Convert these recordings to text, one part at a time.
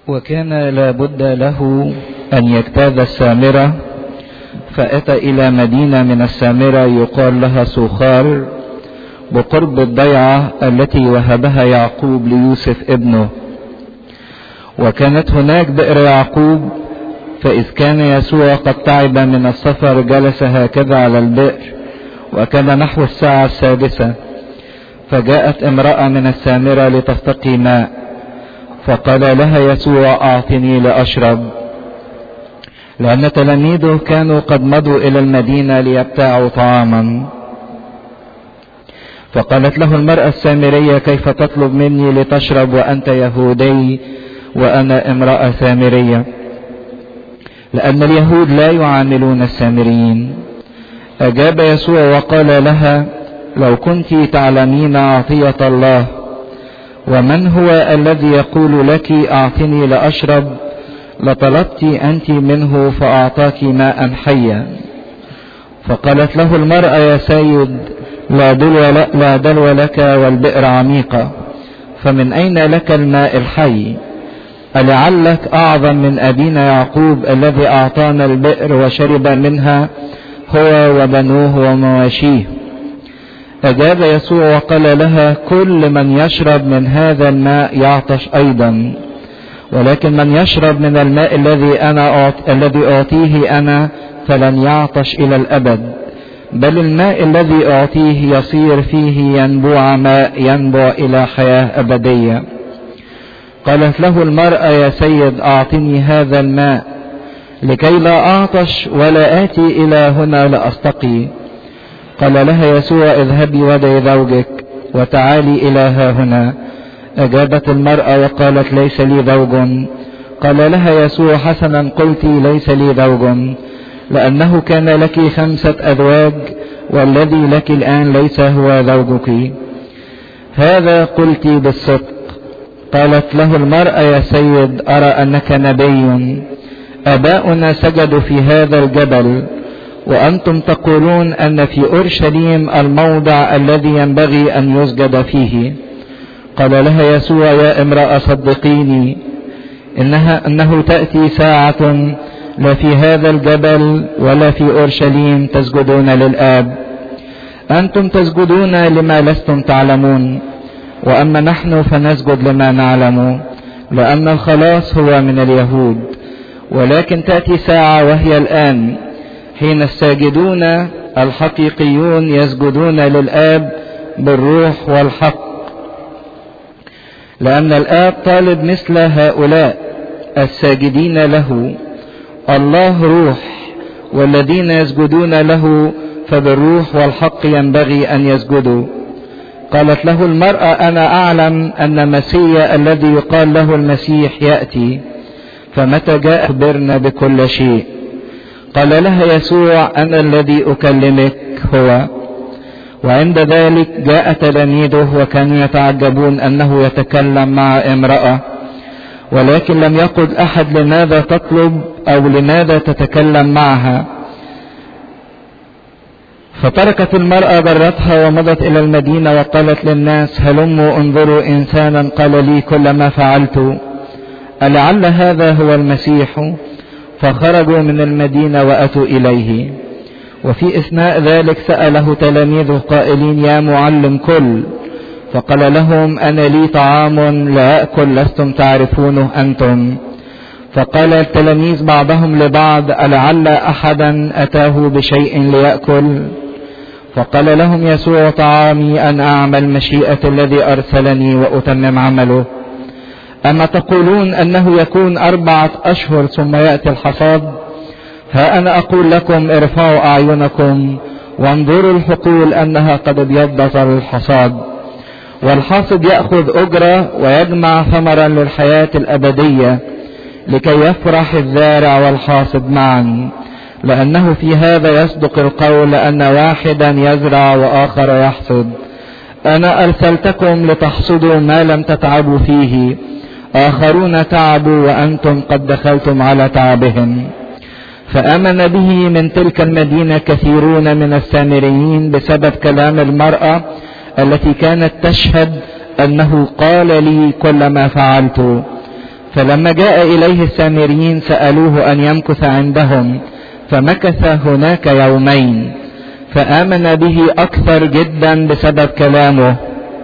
وكان لابد له أن يجتاز السامرة فأتى إلى مدينة من السامرة يقال لها سوخار بقرب الضيعة التي وهبها يعقوب ليوسف ابنه وكانت هناك بئر يعقوب فإذ كان يسوع قد تعب من السفر جلس هكذا على البئر وكان نحو الساعة السادسة فجاءت امرأة من السامرة لتستقي ماء فقال لها يسوع أعطني لأشرب لأن تلاميذه كانوا قد مضوا إلى المدينة ليبتاعوا طعاما فقالت له المرأة السامرية كيف تطلب مني لتشرب وأنت يهودي وأنا امرأة سامرية لأن اليهود لا يعاملون السامريين أجاب يسوع وقال لها لو كنت تعلمين عطية الله ومن هو الذي يقول لك أعطني لأشرب لطلبت أنت منه فأعطاك ماء حيا فقالت له المرأة يا سيد لا دلو, لا دلو لك والبئر عميقة فمن أين لك الماء الحي ألعلك أعظم من أبينا يعقوب الذي أعطانا البئر وشرب منها هو وبنوه ومواشيه أجاب يسوع وقال لها كل من يشرب من هذا الماء يعطش أيضا ولكن من يشرب من الماء الذي أنا أعط... الذي أعطيه أنا فلن يعطش إلى الأبد بل الماء الذي أعطيه يصير فيه ينبوع ماء ينبع إلى حياة أبدية قالت له المرأة يا سيد أعطني هذا الماء لكي لا أعطش ولا آتي إلى هنا لأستقي قال لها يسوع اذهبي ودعي زوجك وتعالي إلى ها هنا أجابت المرأة وقالت ليس لي زوج قال لها يسوع حسنا قلت ليس لي زوج لأنه كان لك خمسة أزواج والذي لك الآن ليس هو زوجك هذا قلت بالصدق قالت له المرأة يا سيد أرى أنك نبي أباؤنا سجدوا في هذا الجبل وأنتم تقولون أن في أورشليم الموضع الذي ينبغي أن يسجد فيه قال لها يسوع يا امرأة صدقيني إنها أنه تأتي ساعة لا في هذا الجبل ولا في أورشليم تسجدون للآب أنتم تسجدون لما لستم تعلمون وأما نحن فنسجد لما نعلم لأن الخلاص هو من اليهود ولكن تأتي ساعة وهي الآن حين الساجدون الحقيقيون يسجدون للآب بالروح والحق لأن الآب طالب مثل هؤلاء الساجدين له الله روح والذين يسجدون له فبالروح والحق ينبغي أن يسجدوا قالت له المرأة أنا أعلم أن مسيا الذي يقال له المسيح يأتي فمتى جاء أخبرنا بكل شيء قال لها يسوع أنا الذي أكلمك هو وعند ذلك جاء تلاميذه وكانوا يتعجبون أنه يتكلم مع امرأة ولكن لم يقل أحد لماذا تطلب أو لماذا تتكلم معها فتركت المرأة برتها ومضت إلى المدينة وقالت للناس هلموا انظروا إنسانا قال لي كل ما فعلت ألعل هذا هو المسيح فخرجوا من المدينة وأتوا إليه وفي إثناء ذلك سأله تلاميذه قائلين يا معلم كل فقال لهم أنا لي طعام لا أكل لستم تعرفونه أنتم فقال التلاميذ بعضهم لبعض ألعل أحدا أتاه بشيء ليأكل فقال لهم يسوع طعامي أن أعمل مشيئة الذي أرسلني وأتمم عمله أما تقولون أنه يكون أربعة أشهر ثم يأتي الحصاد ها أنا أقول لكم ارفعوا أعينكم وانظروا الحقول أنها قد ابيضت الحصاد والحاصد يأخذ أجرة ويجمع ثمرا للحياة الأبدية لكي يفرح الزارع والحاصد معا لأنه في هذا يصدق القول أن واحدا يزرع وآخر يحصد أنا أرسلتكم لتحصدوا ما لم تتعبوا فيه آخرون تعبوا وأنتم قد دخلتم على تعبهم فآمن به من تلك المدينة كثيرون من السامريين بسبب كلام المرأة التي كانت تشهد أنه قال لي كل ما فعلت فلما جاء إليه السامريين سألوه أن يمكث عندهم فمكث هناك يومين فآمن به أكثر جدا بسبب كلامه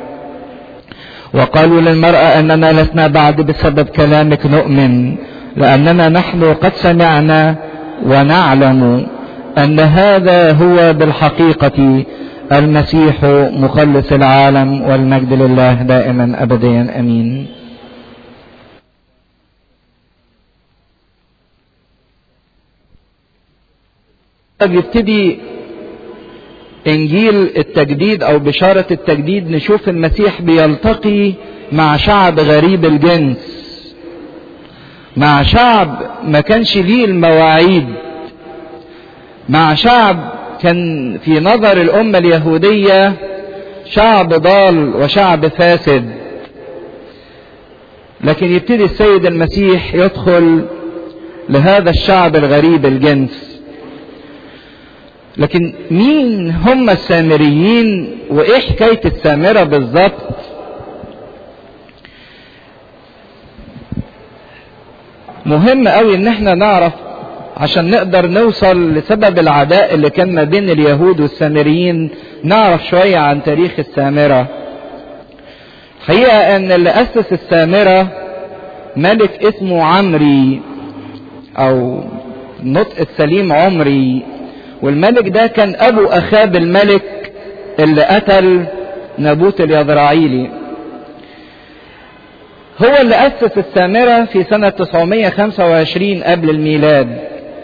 وقالوا للمرأة أننا لسنا بعد بسبب كلامك نؤمن لأننا نحن قد سمعنا ونعلم أن هذا هو بالحقيقة المسيح مخلص العالم والمجد لله دائما أبديا أمين يبتدي انجيل التجديد او بشارة التجديد نشوف المسيح بيلتقي مع شعب غريب الجنس مع شعب ما كانش ليه المواعيد مع شعب كان في نظر الأمة اليهودية شعب ضال وشعب فاسد لكن يبتدي السيد المسيح يدخل لهذا الشعب الغريب الجنس لكن مين هم السامريين وايه حكايه السامره بالظبط مهم قوي ان احنا نعرف عشان نقدر نوصل لسبب العداء اللي كان ما بين اليهود والسامريين نعرف شوية عن تاريخ السامرة حقيقة ان اللي اسس السامرة ملك اسمه عمري او النطق السليم عمري والملك ده كان ابو اخاب الملك اللي قتل نابوت اليزرعيلي هو اللي أسس السامرة في سنة 925 قبل الميلاد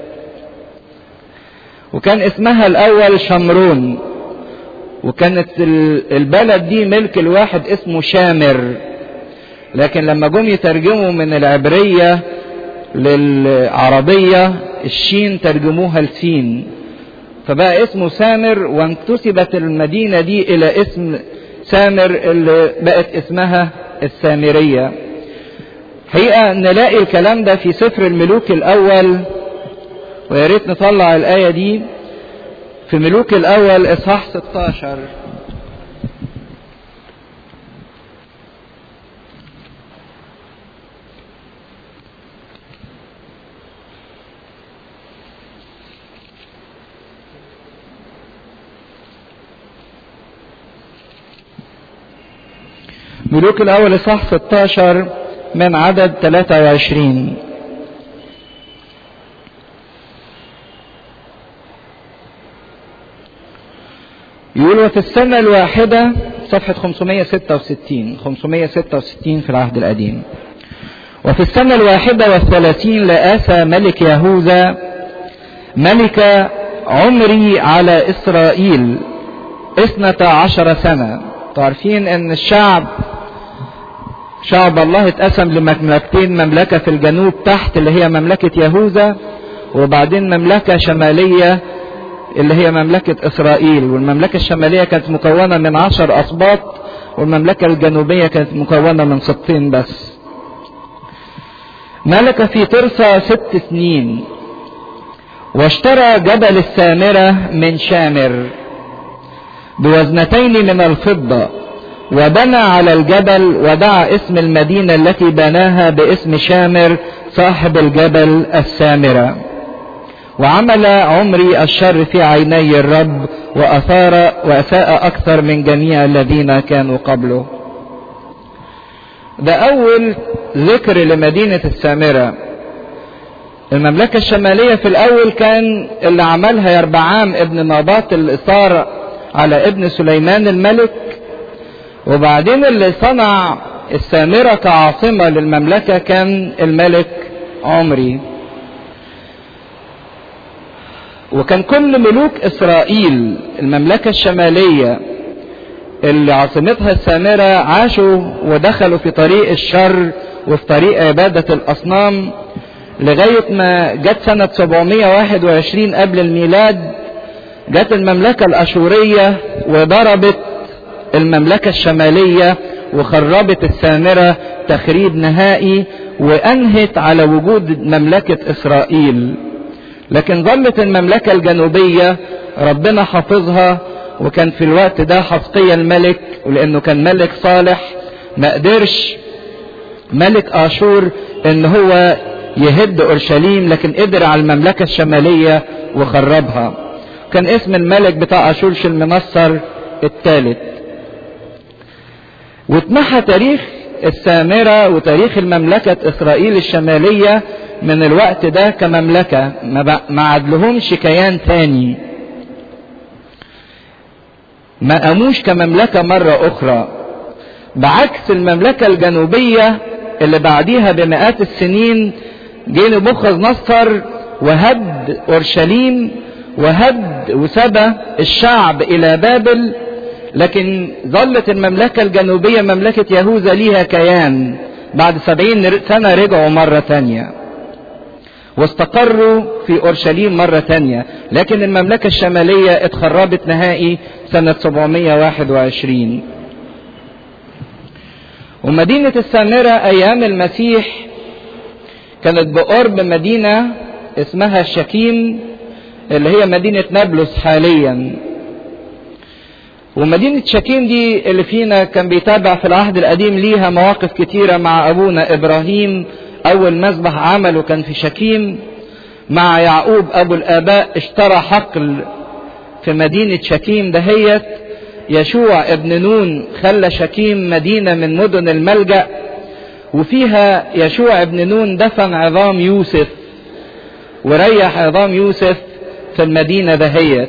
وكان اسمها الأول شمرون وكانت البلد دي ملك الواحد اسمه شامر لكن لما جم يترجموا من العبرية للعربية الشين ترجموها السين فبقى اسمه سامر وانتسبت المدينة دي إلى اسم سامر اللي بقت اسمها السامرية حقيقة نلاقي الكلام ده في سفر الملوك الأول ويا ريت نطلع الآية دي في ملوك الأول إصحاح 16 ملوك الأول إصحاح 16 من عدد 23 يقول وفي السنة الواحدة صفحة 566 566 في العهد القديم وفي السنة الواحدة والثلاثين لآسى ملك يهوذا ملك عمري على إسرائيل اثنتا عشر سنة تعرفين ان الشعب شعب الله اتقسم لمملكتين مملكة في الجنوب تحت اللي هي مملكة يهوذا وبعدين مملكة شمالية اللي هي مملكة إسرائيل والمملكة الشمالية كانت مكونة من عشر أسباط والمملكة الجنوبية كانت مكونة من سبطين بس ملك في ترسا ست سنين واشترى جبل السامرة من شامر بوزنتين من الفضة وبنى على الجبل ودعا اسم المدينة التي بناها باسم شامر صاحب الجبل السامرة وعمل عمري الشر في عيني الرب وأثار وأساء أكثر من جميع الذين كانوا قبله ده أول ذكر لمدينة السامرة المملكة الشمالية في الأول كان اللي عملها يربعام ابن نباط اللي صار على ابن سليمان الملك وبعدين اللي صنع السامرة كعاصمة للمملكة كان الملك عمري وكان كل ملوك إسرائيل المملكة الشمالية اللي عاصمتها السامرة عاشوا ودخلوا في طريق الشر وفي طريق عبادة الأصنام لغاية ما جت سنة 721 قبل الميلاد جت المملكة الأشورية وضربت المملكة الشمالية وخربت السامرة تخريب نهائي وأنهت على وجود مملكة إسرائيل لكن ظلت المملكة الجنوبية ربنا حافظها وكان في الوقت ده حفقية الملك ولأنه كان ملك صالح ما قدرش ملك اشور ان هو يهد اورشليم لكن قدر على المملكة الشمالية وخربها كان اسم الملك بتاع اشور شلمنصر الثالث واتمحى تاريخ السامرة وتاريخ المملكة اسرائيل الشمالية من الوقت ده كمملكة ما عدلهمش كيان تاني ما قاموش كمملكة مرة أخرى بعكس المملكة الجنوبية اللي بعديها بمئات السنين جه نبوخذ نصر وهد أورشليم وهد وسبى الشعب إلى بابل لكن ظلت المملكة الجنوبية مملكة يهوذا ليها كيان بعد سبعين سنة رجعوا مرة تانية واستقروا في أورشليم مرة تانية لكن المملكة الشمالية اتخربت نهائي سنة 721 ومدينة السامرة أيام المسيح كانت بقرب مدينة اسمها شكيم اللي هي مدينة نابلس حاليا ومدينة شكيم دي اللي فينا كان بيتابع في العهد القديم ليها مواقف كتيرة مع أبونا إبراهيم أول مذبح عمله كان في شكيم مع يعقوب أبو الآباء اشترى حقل في مدينة شكيم دهيت يشوع ابن نون خلى شكيم مدينة من مدن الملجأ وفيها يشوع ابن نون دفن عظام يوسف وريح عظام يوسف في المدينة دهيت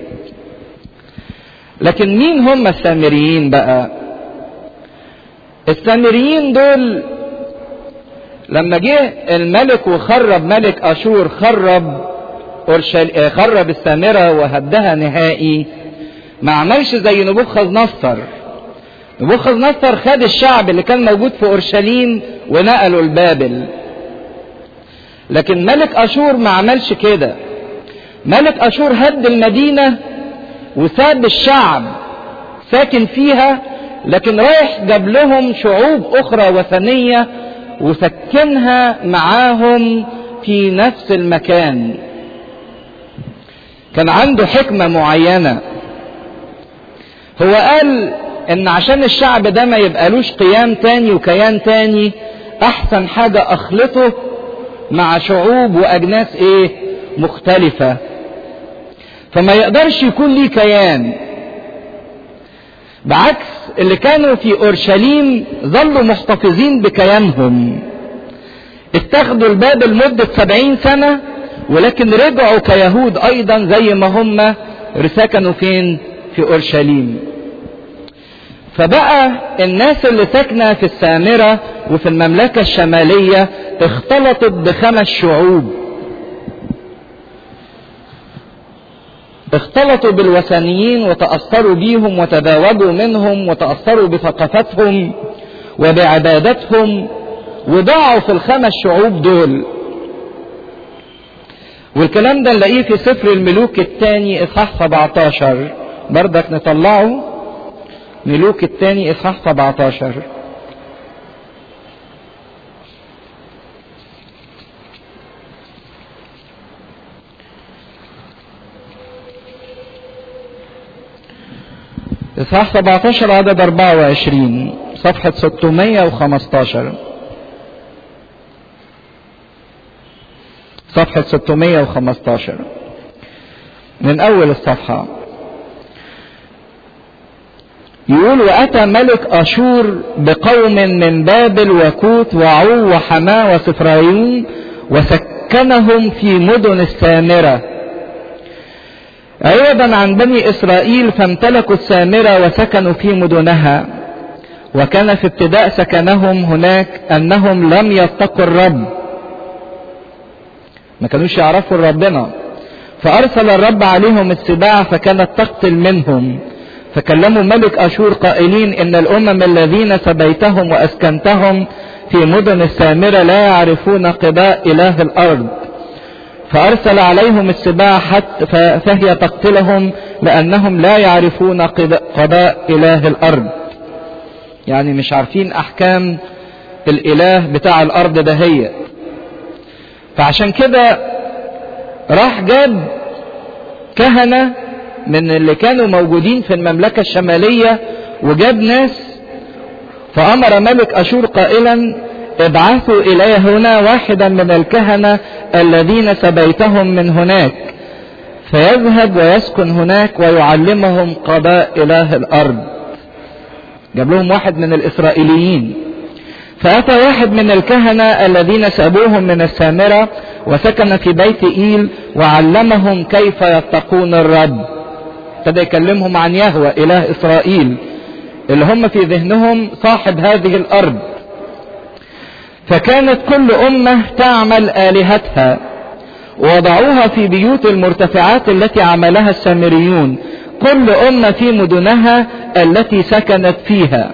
لكن مين هم السامريين بقى السامريين دول لما جه الملك وخرب ملك اشور خرب أورشل... خرب السامرة وهدها نهائي ما عملش زي نبوخذ نصر نبوخذ نصر خد الشعب اللي كان موجود في اورشليم ونقله لبابل لكن ملك اشور ما عملش كده ملك اشور هد المدينه وساب الشعب ساكن فيها لكن رايح جاب لهم شعوب اخرى وثنيه وسكنها معاهم في نفس المكان كان عنده حكمه معينه هو قال ان عشان الشعب ده ما يبقالوش قيام تاني وكيان تاني احسن حاجة اخلطه مع شعوب واجناس ايه مختلفة فما يقدرش يكون ليه كيان بعكس اللي كانوا في اورشليم ظلوا محتفظين بكيانهم اتخذوا الباب لمدة سبعين سنة ولكن رجعوا كيهود ايضا زي ما هم سكنوا فين في اورشليم فبقى الناس اللي ساكنه في السامره وفي المملكه الشماليه اختلطت بخمس شعوب اختلطوا بالوثنيين وتاثروا بيهم وتزاوجوا منهم وتاثروا بثقافتهم وبعبادتهم وضاعوا في الخمس شعوب دول والكلام ده نلاقيه في سفر الملوك الثاني اصحاح 17 بردك نطلعه ملوك الثاني اصحاح 17 اصحاح 17 عدد 24 صفحة 615 صفحة 615 من أول الصفحة يقول وأتى ملك أشور بقوم من بابل وكوت وعو وحماة وسفرايون وسكنهم في مدن السامرة عوضا عن بني إسرائيل فامتلكوا السامرة وسكنوا في مدنها وكان في ابتداء سكنهم هناك أنهم لم يتقوا الرب ما كانوش يعرفوا ربنا فأرسل الرب عليهم السباع فكانت تقتل منهم فكلموا ملك أشور قائلين إن الأمم الذين سبيتهم وأسكنتهم في مدن السامرة لا يعرفون قضاء إله الأرض فأرسل عليهم السباع حتى فهي تقتلهم لأنهم لا يعرفون قضاء إله الأرض يعني مش عارفين أحكام الإله بتاع الأرض دهية فعشان كده راح جاب كهنة من اللي كانوا موجودين في المملكة الشمالية وجاب ناس فأمر ملك أشور قائلا ابعثوا الي هنا واحدا من الكهنة الذين سبيتهم من هناك فيذهب ويسكن هناك ويعلمهم قضاء اله الارض جاب لهم واحد من الاسرائيليين فاتى واحد من الكهنة الذين سابوهم من السامرة وسكن في بيت ايل وعلمهم كيف يتقون الرب ابتدى يكلمهم عن يهوى اله اسرائيل اللي هم في ذهنهم صاحب هذه الارض فكانت كل امه تعمل الهتها ووضعوها في بيوت المرتفعات التي عملها السامريون كل امه في مدنها التي سكنت فيها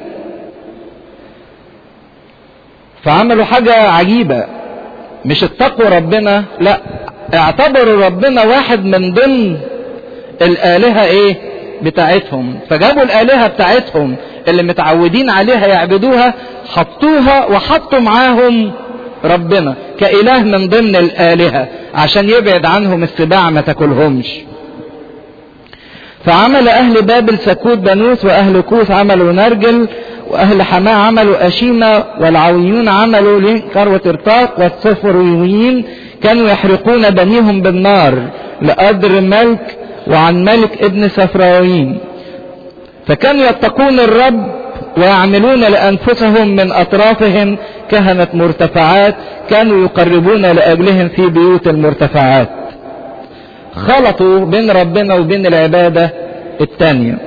فعملوا حاجه عجيبه مش اتقوا ربنا لا اعتبروا ربنا واحد من ضمن الالهه ايه بتاعتهم فجابوا الالهه بتاعتهم اللي متعودين عليها يعبدوها حطوها وحطوا معاهم ربنا كاله من ضمن الالهه عشان يبعد عنهم السباع ما تاكلهمش فعمل اهل بابل سكوت بنوس واهل كوث عملوا نرجل واهل حماه عملوا اشيمة والعويون عملوا لنكر وترتاق والصفريين كانوا يحرقون بنيهم بالنار لقدر ملك وعن ملك ابن سفراوين فكانوا يتقون الرب ويعملون لانفسهم من اطرافهم كهنة مرتفعات كانوا يقربون لاجلهم في بيوت المرتفعات خلطوا بين ربنا وبين العبادة التانية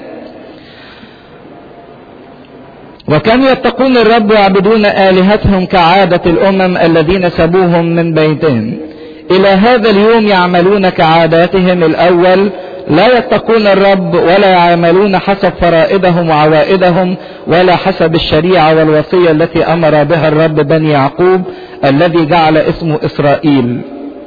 وكانوا يتقون الرب ويعبدون آلهتهم كعادة الأمم الذين سبوهم من بيتهم إلى هذا اليوم يعملون كعاداتهم الأول لا يتقون الرب ولا يعملون حسب فرائدهم وعوائدهم ولا حسب الشريعة والوصية التي أمر بها الرب بني يعقوب الذي جعل اسمه إسرائيل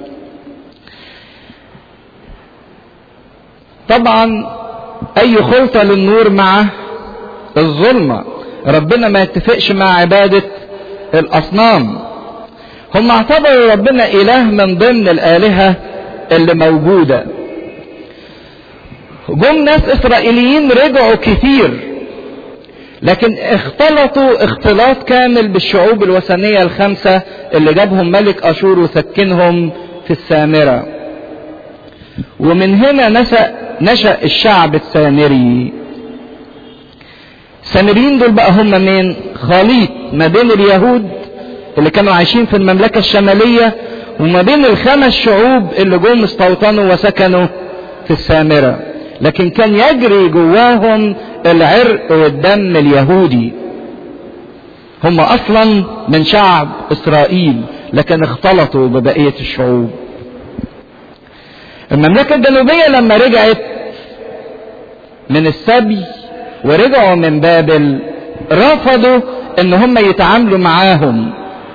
طبعا أي خلطة للنور مع الظلمة ربنا ما يتفقش مع عبادة الأصنام هم اعتبروا ربنا إله من ضمن الآلهة اللي موجودة جم ناس إسرائيليين رجعوا كتير لكن اختلطوا اختلاط كامل بالشعوب الوثنية الخمسة اللي جابهم ملك أشور وسكنهم في السامرة ومن هنا نشأ, نشأ الشعب السامري السامريين دول بقى هم مين خليط ما بين اليهود اللي كانوا عايشين في المملكة الشمالية وما بين الخمس شعوب اللي جم استوطنوا وسكنوا في السامرة لكن كان يجري جواهم العرق والدم اليهودي هم اصلا من شعب اسرائيل لكن اختلطوا ببقية الشعوب المملكة الجنوبية لما رجعت من السبي ورجعوا من بابل رفضوا ان هم يتعاملوا معاهم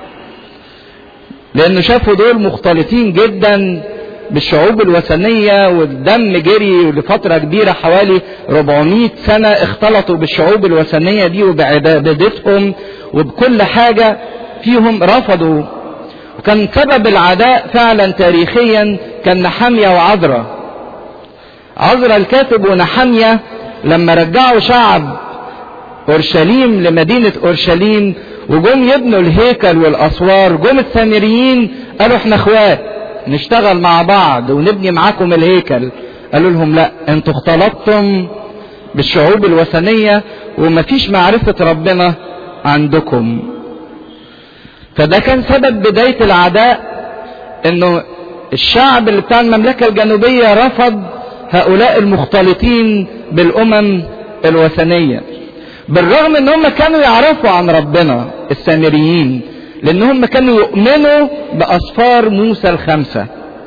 لانه شافوا دول مختلطين جدا بالشعوب الوثنية والدم جري لفترة كبيرة حوالي 400 سنة اختلطوا بالشعوب الوثنية دي وبعبادتهم وبكل حاجة فيهم رفضوا وكان سبب العداء فعلا تاريخيا كان نحامية وعذرة عذرة الكاتب ونحامية لما رجعوا شعب اورشليم لمدينة اورشليم وجم يبنوا الهيكل والاسوار جم السامريين قالوا احنا اخوات نشتغل مع بعض ونبني معاكم الهيكل قالوا لهم لا انتوا اختلطتم بالشعوب الوثنية ومفيش معرفة ربنا عندكم فده كان سبب بداية العداء انه الشعب اللي بتاع المملكة الجنوبية رفض هؤلاء المختلطين بالامم الوثنية بالرغم ان هم كانوا يعرفوا عن ربنا السامريين لان هم كانوا يؤمنوا باسفار موسى الخمسة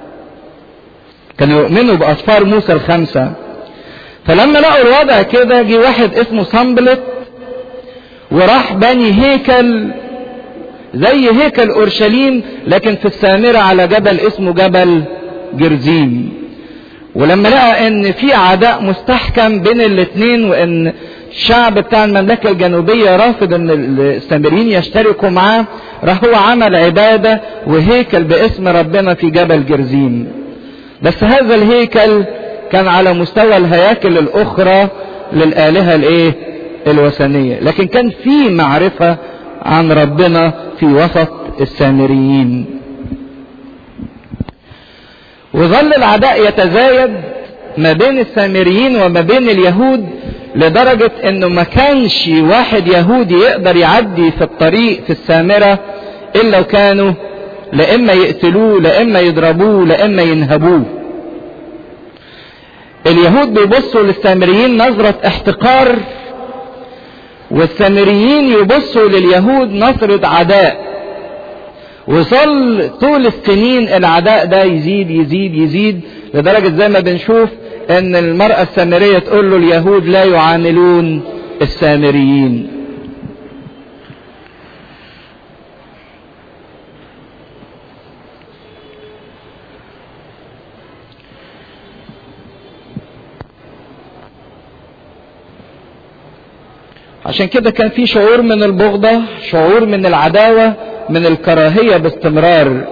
كانوا يؤمنوا باسفار موسى الخمسة فلما لقوا الوضع كده جه واحد اسمه صنبلت وراح بني هيكل زي هيكل اورشليم لكن في السامرة على جبل اسمه جبل جرزيم ولما لقى ان في عداء مستحكم بين الاثنين وان الشعب بتاع المملكة الجنوبية رافض ان السامريين يشتركوا معاه راح هو عمل عبادة وهيكل باسم ربنا في جبل جرزيم بس هذا الهيكل كان على مستوى الهياكل الاخرى للآلهة الايه الوثنية لكن كان في معرفة عن ربنا في وسط السامريين وظل العداء يتزايد ما بين السامريين وما بين اليهود لدرجة انه ما كانش واحد يهودي يقدر يعدي في الطريق في السامرة الا وكانوا لا اما يقتلوه لا اما يضربوه لا اما ينهبوه اليهود بيبصوا للسامريين نظرة احتقار والسامريين يبصوا لليهود نظرة عداء وصل طول السنين العداء ده يزيد يزيد يزيد لدرجة زي ما بنشوف ان المرأة السامرية تقول له اليهود لا يعاملون السامريين عشان كده كان في شعور من البغضة شعور من العداوة من الكراهية باستمرار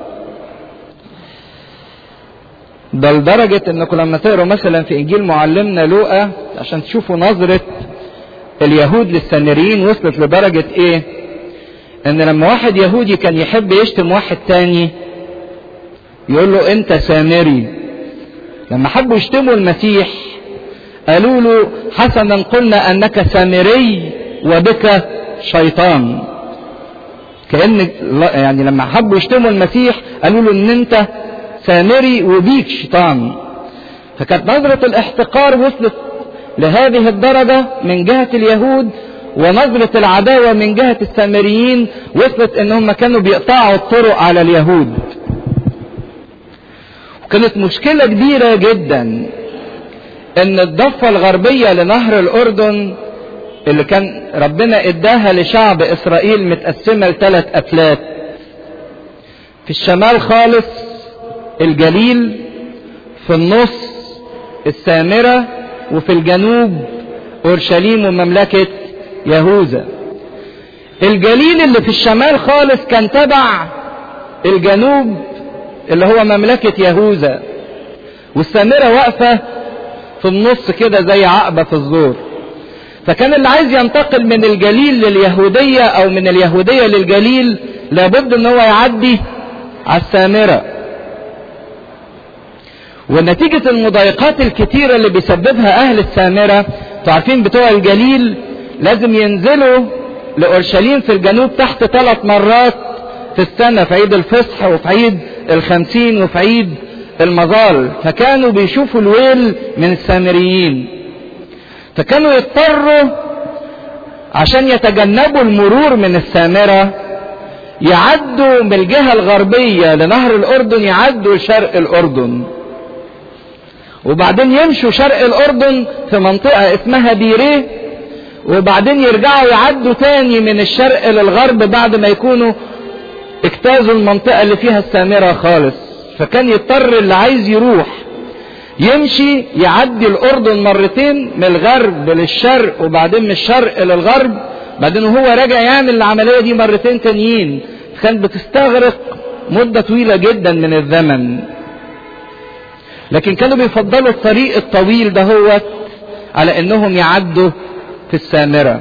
ده لدرجة انكم لما تقروا مثلا في انجيل معلمنا لوقا عشان تشوفوا نظرة اليهود للسامريين وصلت لدرجة ايه ان لما واحد يهودي كان يحب يشتم واحد تاني يقول له انت سامري لما حبوا يشتموا المسيح قالوا له حسنا قلنا انك سامري وبك شيطان كان يعني لما حبوا يشتموا المسيح قالوا له ان انت سامري وبيك شيطان فكانت نظرة الاحتقار وصلت لهذه الدرجة من جهة اليهود ونظرة العداوة من جهة السامريين وصلت ان هم كانوا بيقطعوا الطرق على اليهود وكانت مشكلة كبيرة جدا ان الضفة الغربية لنهر الاردن اللي كان ربنا اداها لشعب اسرائيل متقسمة لثلاث افلات في الشمال خالص الجليل في النص السامرة وفي الجنوب اورشليم ومملكة يهوذا الجليل اللي في الشمال خالص كان تبع الجنوب اللي هو مملكة يهوذا والسامرة واقفة في النص كده زي عقبة في الزور فكان اللي عايز ينتقل من الجليل لليهودية او من اليهودية للجليل لابد ان هو يعدي على السامرة ونتيجة المضايقات الكتيرة اللي بيسببها اهل السامرة عارفين بتوع الجليل لازم ينزلوا لأورشليم في الجنوب تحت ثلاث مرات في السنة في عيد الفصح وفي عيد الخمسين وفي عيد المظال فكانوا بيشوفوا الويل من السامريين فكانوا يضطروا عشان يتجنبوا المرور من السامرة يعدوا من الجهة الغربية لنهر الأردن يعدوا لشرق الأردن وبعدين يمشوا شرق الأردن في منطقة اسمها بيريه وبعدين يرجعوا يعدوا تاني من الشرق للغرب بعد ما يكونوا اجتازوا المنطقة اللي فيها السامرة خالص فكان يضطر اللي عايز يروح يمشي يعدي الأردن مرتين من الغرب للشرق وبعدين من الشرق للغرب بعدين وهو راجع يعمل العملية دي مرتين تانيين كانت بتستغرق مدة طويلة جدا من الزمن لكن كانوا بيفضلوا الطريق الطويل ده هو على انهم يعدوا في السامرة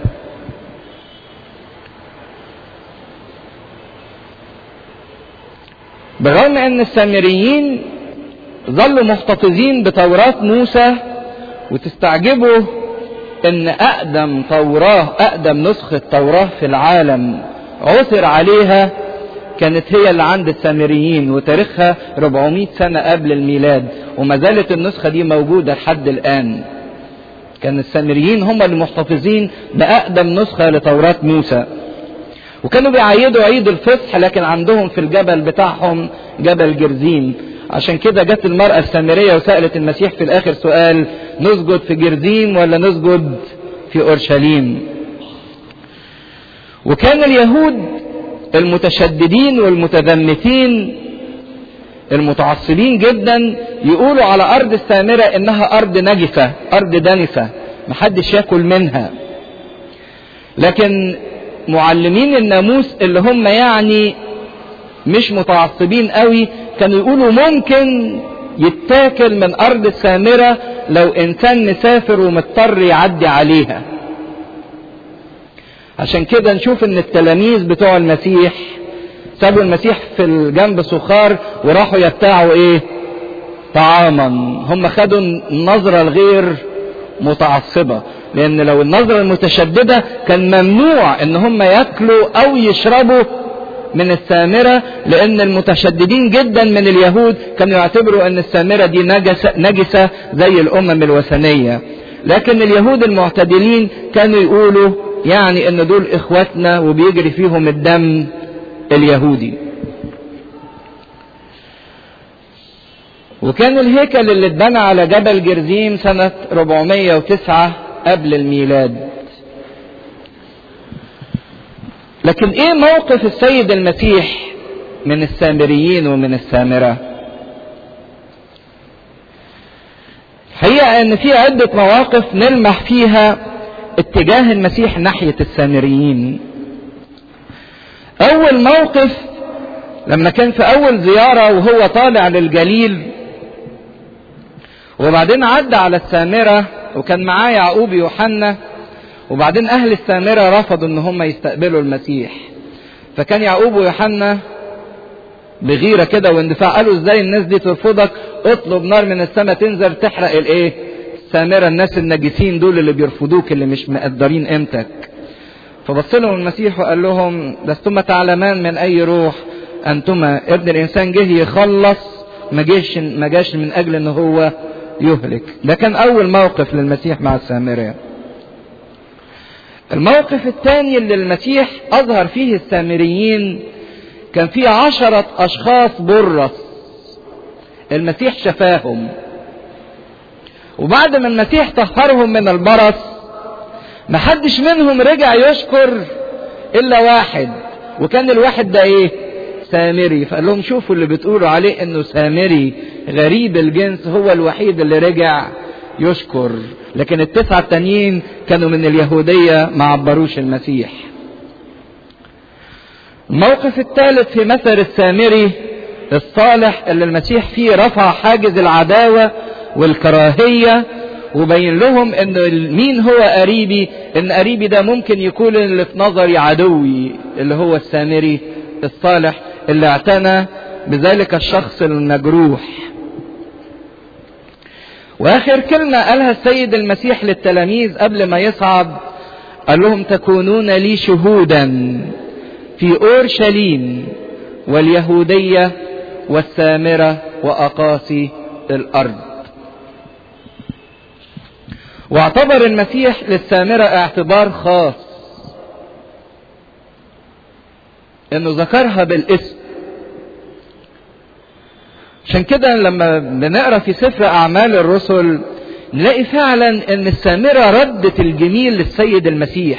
برغم ان السامريين ظلوا محتفظين بتوراة موسى وتستعجبوا ان اقدم توراة اقدم نسخة توراة في العالم عثر عليها كانت هي اللي عند السامريين وتاريخها 400 سنة قبل الميلاد وما زالت النسخة دي موجودة لحد الآن كان السامريين هم اللي محتفظين بأقدم نسخة لتوراة موسى وكانوا بيعيدوا عيد الفصح لكن عندهم في الجبل بتاعهم جبل جرزين عشان كده جت المرأة السامرية وسألت المسيح في الآخر سؤال نسجد في جرزيم ولا نسجد في أورشليم وكان اليهود المتشددين والمتذمتين المتعصبين جدا يقولوا على أرض السامرة إنها أرض نجسة أرض دنسة محدش ياكل منها لكن معلمين الناموس اللي هم يعني مش متعصبين قوي كانوا يقولوا ممكن يتاكل من ارض السامرة لو انسان مسافر ومضطر يعدي عليها عشان كده نشوف ان التلاميذ بتوع المسيح سابوا المسيح في الجنب سخار وراحوا يبتاعوا ايه طعاما هم خدوا النظرة الغير متعصبة لان لو النظرة المتشددة كان ممنوع ان هم ياكلوا او يشربوا من السامرة لان المتشددين جدا من اليهود كانوا يعتبروا ان السامرة دي نجسة, نجسة زي الامم الوثنية لكن اليهود المعتدلين كانوا يقولوا يعني ان دول اخواتنا وبيجري فيهم الدم اليهودي وكان الهيكل اللي اتبنى على جبل جرزيم سنة 409 قبل الميلاد لكن ايه موقف السيد المسيح من السامريين ومن السامرة الحقيقة ان في عدة مواقف نلمح فيها اتجاه المسيح ناحية السامريين اول موقف لما كان في اول زيارة وهو طالع للجليل وبعدين عدى على السامرة وكان معاه يعقوب يوحنا وبعدين اهل السامرة رفضوا ان هم يستقبلوا المسيح فكان يعقوب ويوحنا بغيرة كده واندفاع قالوا ازاي الناس دي ترفضك اطلب نار من السماء تنزل تحرق الايه السامرة الناس النجسين دول اللي بيرفضوك اللي مش مقدرين قيمتك فبص لهم المسيح وقال لهم لستما تعلمان من اي روح انتما ابن الانسان جه يخلص ما جاش ما جاش من اجل ان هو يهلك ده كان اول موقف للمسيح مع السامرة الموقف الثاني اللي المسيح اظهر فيه السامريين كان فيه عشرة اشخاص برص المسيح شفاهم وبعد ما المسيح طهرهم من البرص محدش منهم رجع يشكر الا واحد وكان الواحد ده ايه سامري فقال لهم شوفوا اللي بتقولوا عليه انه سامري غريب الجنس هو الوحيد اللي رجع يشكر لكن التسعة التانيين كانوا من اليهودية ما عبروش المسيح الموقف الثالث في مثل السامري الصالح اللي المسيح فيه رفع حاجز العداوة والكراهية وبين لهم ان مين هو قريبي ان قريبي ده ممكن يكون اللي في نظري عدوي اللي هو السامري الصالح اللي اعتنى بذلك الشخص المجروح واخر كلمة قالها السيد المسيح للتلاميذ قبل ما يصعد قال لهم تكونون لي شهودا في اورشليم واليهودية والسامرة واقاصي الارض واعتبر المسيح للسامرة اعتبار خاص انه ذكرها بالاسم عشان كده لما بنقرا في سفر اعمال الرسل نلاقي فعلا ان السامره ردت الجميل للسيد المسيح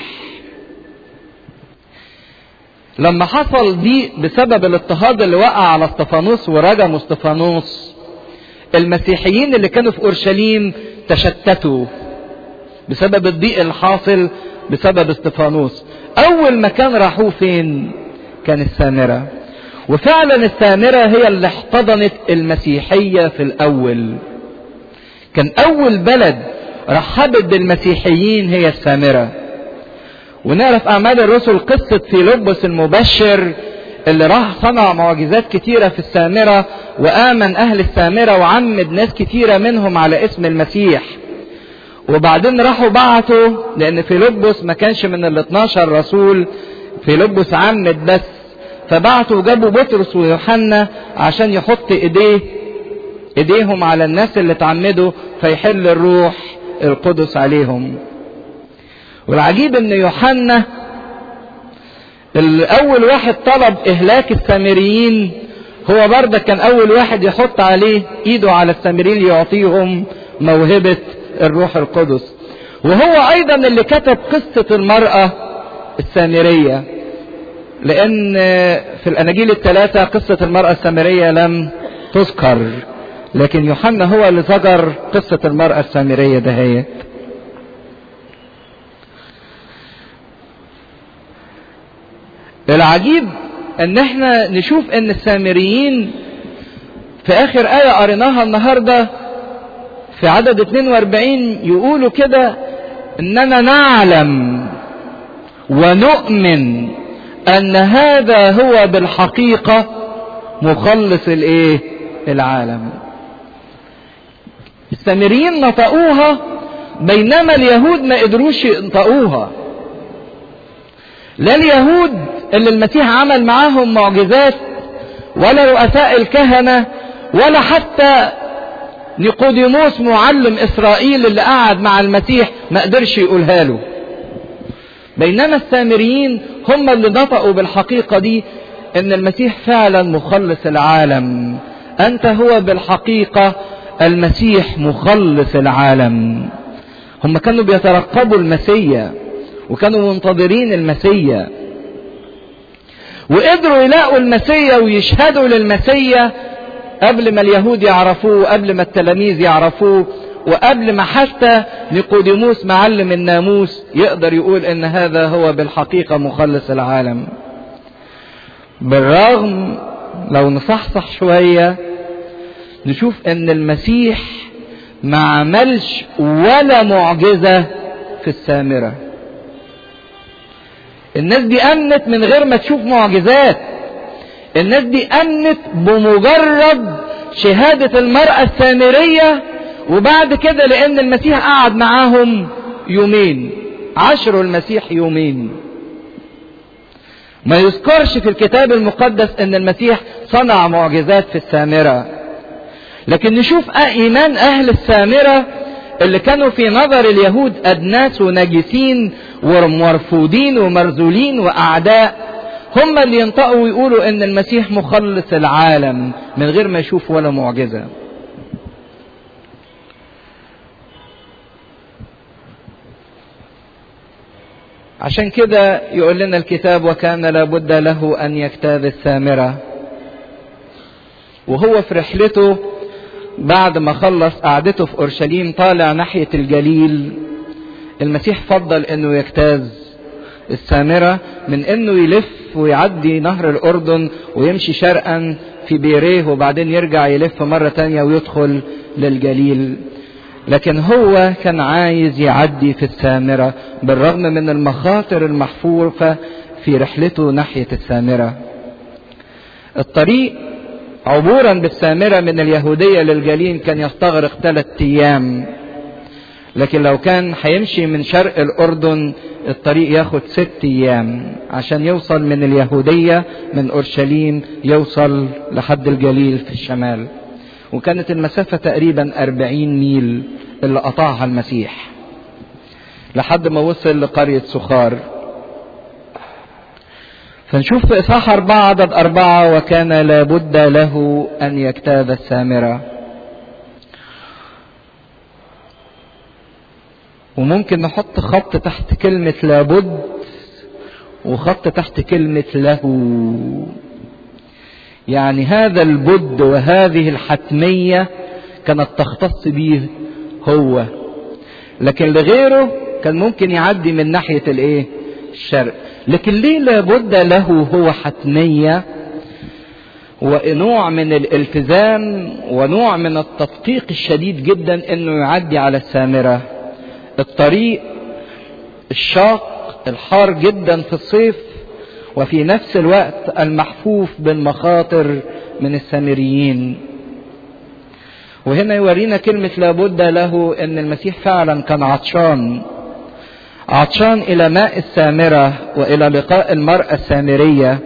لما حصل ضيق بسبب الاضطهاد اللي وقع على استفانوس ورجموا استفانوس المسيحيين اللي كانوا في اورشليم تشتتوا بسبب الضيق الحاصل بسبب استفانوس اول مكان راحوه فين كان السامره وفعلا السامرة هي اللي احتضنت المسيحية في الأول كان أول بلد رحبت بالمسيحيين هي السامرة ونعرف أعمال الرسل قصة فيلبس المبشر اللي راح صنع معجزات كتيرة في السامرة وآمن أهل السامرة وعمد ناس كتيرة منهم على اسم المسيح وبعدين راحوا بعتوا لأن فيلبس ما كانش من ال 12 رسول فيلبس عمد بس فبعتوا وجابوا بطرس ويوحنا عشان يحط ايديه ايديهم على الناس اللي اتعمدوا فيحل الروح القدس عليهم والعجيب ان يوحنا اول واحد طلب اهلاك السامريين هو برضك كان اول واحد يحط عليه ايده على السامريين ليعطيهم موهبة الروح القدس وهو ايضا اللي كتب قصة المرأة السامرية لان في الاناجيل الثلاثة قصة المرأة السامرية لم تذكر لكن يوحنا هو اللي ذكر قصة المرأة السامرية دهيت العجيب ان احنا نشوف ان السامريين في اخر آية قريناها النهاردة في عدد 42 يقولوا كده اننا نعلم ونؤمن ان هذا هو بالحقيقة مخلص الايه العالم السامريين نطقوها بينما اليهود ما قدروش ينطقوها لا اليهود اللي المسيح عمل معاهم معجزات ولا رؤساء الكهنة ولا حتى نيقوديموس معلم اسرائيل اللي قعد مع المسيح ما قدرش يقولها له بينما السامريين هم اللي نطقوا بالحقيقة دي ان المسيح فعلا مخلص العالم انت هو بالحقيقة المسيح مخلص العالم هم كانوا بيترقبوا المسيا وكانوا منتظرين المسيا وقدروا يلاقوا المسيا ويشهدوا للمسيا قبل ما اليهود يعرفوه وقبل ما التلاميذ يعرفوه وقبل ما حتى نيقوديموس معلم الناموس يقدر يقول ان هذا هو بالحقيقة مخلص العالم بالرغم لو نصحصح شوية نشوف ان المسيح ما عملش ولا معجزة في السامرة الناس دي امنت من غير ما تشوف معجزات الناس دي امنت بمجرد شهادة المرأة السامرية وبعد كده لان المسيح قعد معاهم يومين عشروا المسيح يومين ما يذكرش في الكتاب المقدس ان المسيح صنع معجزات في السامرة لكن نشوف ايمان اهل السامرة اللي كانوا في نظر اليهود ادناس ونجسين ومرفوضين ومرذولين واعداء هم اللي ينطقوا ويقولوا ان المسيح مخلص العالم من غير ما يشوف ولا معجزة عشان كده يقول لنا الكتاب وكان لابد له ان يجتاز السامرة وهو في رحلته بعد ما خلص قعدته في اورشليم طالع ناحية الجليل المسيح فضل انه يجتاز السامرة من انه يلف ويعدي نهر الاردن ويمشي شرقا في بيريه وبعدين يرجع يلف مرة تانية ويدخل للجليل لكن هو كان عايز يعدي في السامرة بالرغم من المخاطر المحفوفة في رحلته ناحية السامرة الطريق عبورا بالسامرة من اليهودية للجليل كان يستغرق ثلاثة أيام لكن لو كان هيمشي من شرق الأردن الطريق ياخد ست أيام عشان يوصل من اليهودية من أورشليم يوصل لحد الجليل في الشمال وكانت المسافة تقريبا أربعين ميل اللي قطعها المسيح لحد ما وصل لقرية سخار فنشوف في إصحاح أربعة عدد أربعة وكان لابد له أن يجتاز السامرة وممكن نحط خط تحت كلمة لابد وخط تحت كلمة له يعني هذا البد وهذه الحتمية كانت تختص به هو لكن لغيره كان ممكن يعدي من ناحية الايه الشرق لكن ليه لابد له هو حتمية ونوع من الالتزام ونوع من التدقيق الشديد جدا انه يعدي على السامرة الطريق الشاق الحار جدا في الصيف وفي نفس الوقت المحفوف بالمخاطر من السامريين وهنا يورينا كلمة لابد له ان المسيح فعلا كان عطشان عطشان الى ماء السامرة والى لقاء المرأة السامرية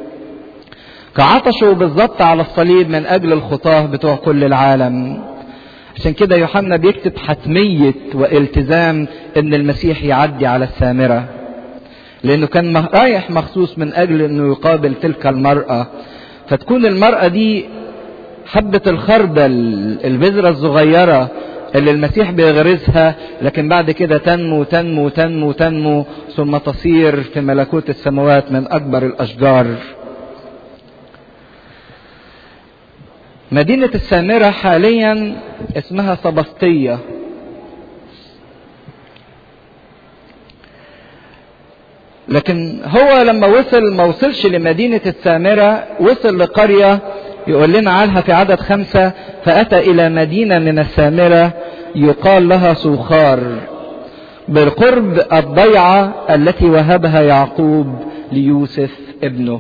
كعطشه بالظبط على الصليب من اجل الخطاه بتوع كل العالم عشان كده يوحنا بيكتب حتمية والتزام ان المسيح يعدي على السامرة لانه كان رايح مخصوص من اجل انه يقابل تلك المرأة فتكون المرأة دي حبة الخردل البذرة الصغيرة اللي المسيح بيغرسها لكن بعد كده تنمو تنمو تنمو تنمو ثم تصير في ملكوت السماوات من اكبر الاشجار مدينة السامرة حاليا اسمها سبسطية لكن هو لما وصل ما وصلش لمدينة السامرة وصل لقرية يقول لنا عنها في عدد خمسة فأتى إلى مدينة من السامرة يقال لها سوخار بالقرب الضيعة التي وهبها يعقوب ليوسف ابنه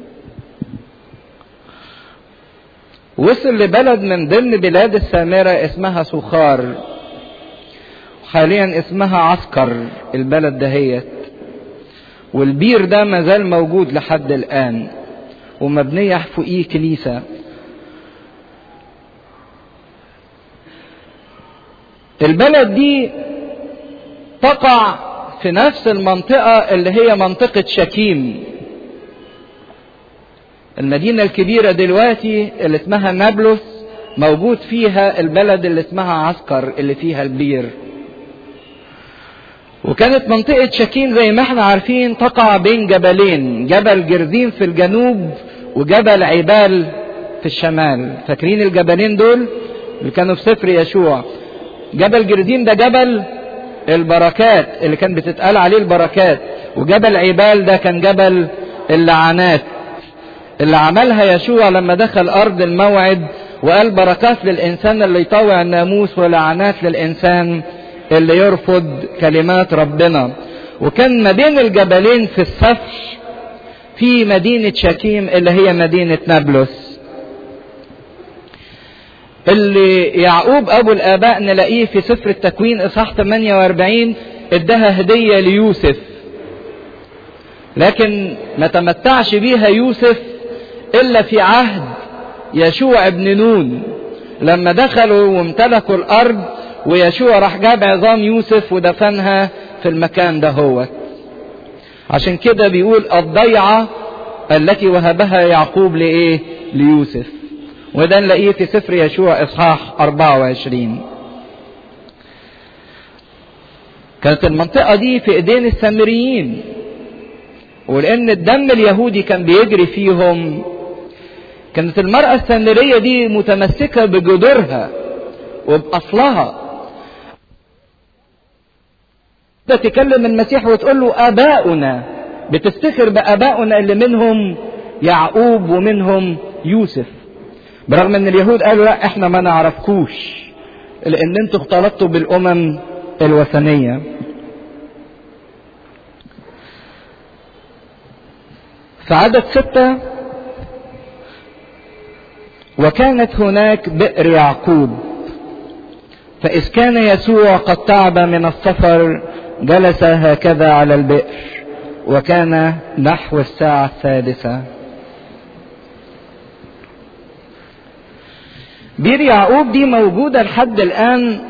وصل لبلد من ضمن بلاد السامرة اسمها سخار حاليا اسمها عسكر البلد دهيت والبير ده مازال موجود لحد الآن ومبنية فوقيه كنيسة البلد دي تقع في نفس المنطقة اللي هي منطقة شكيم المدينة الكبيرة دلوقتي اللي اسمها نابلس موجود فيها البلد اللي اسمها عسكر اللي فيها البير وكانت منطقة شكيم زي ما احنا عارفين تقع بين جبلين جبل جرزيم في الجنوب وجبل عبال في الشمال فاكرين الجبلين دول اللي كانوا في سفر يشوع جبل جرزيم ده جبل البركات اللي كان بتتقال عليه البركات وجبل عبال ده كان جبل اللعنات اللي عملها يشوع لما دخل أرض الموعد وقال بركات للإنسان اللي يطوع الناموس ولعنات للإنسان اللي يرفض كلمات ربنا وكان ما بين الجبلين في السفح في مدينة شكيم اللي هي مدينة نابلس اللي يعقوب أبو الآباء نلاقيه في سفر التكوين إصحاح 48 ادها هدية ليوسف لكن ما تمتعش بيها يوسف إلا في عهد يشوع ابن نون لما دخلوا وامتلكوا الأرض ويشوع راح جاب عظام يوسف ودفنها في المكان ده هو عشان كده بيقول الضيعة التي وهبها يعقوب لإيه ليوسف وده نلاقيه في سفر يشوع إصحاح 24 كانت المنطقة دي في إيدين السامريين ولأن الدم اليهودي كان بيجري فيهم كانت المرأة السامرية دي متمسكة بجذورها وبأصلها تكلم المسيح وتقول له آباؤنا بتفتخر بآبائنا اللي منهم يعقوب ومنهم يوسف برغم ان اليهود قالوا لا احنا ما نعرفكوش لان انتوا اختلطتوا بالامم الوثنية في عدد ستة وكانت هناك بئر يعقوب فإذ كان يسوع قد تعب من السفر جلس هكذا على البئر وكان نحو الساعة السادسة بير يعقوب دي موجودة لحد الآن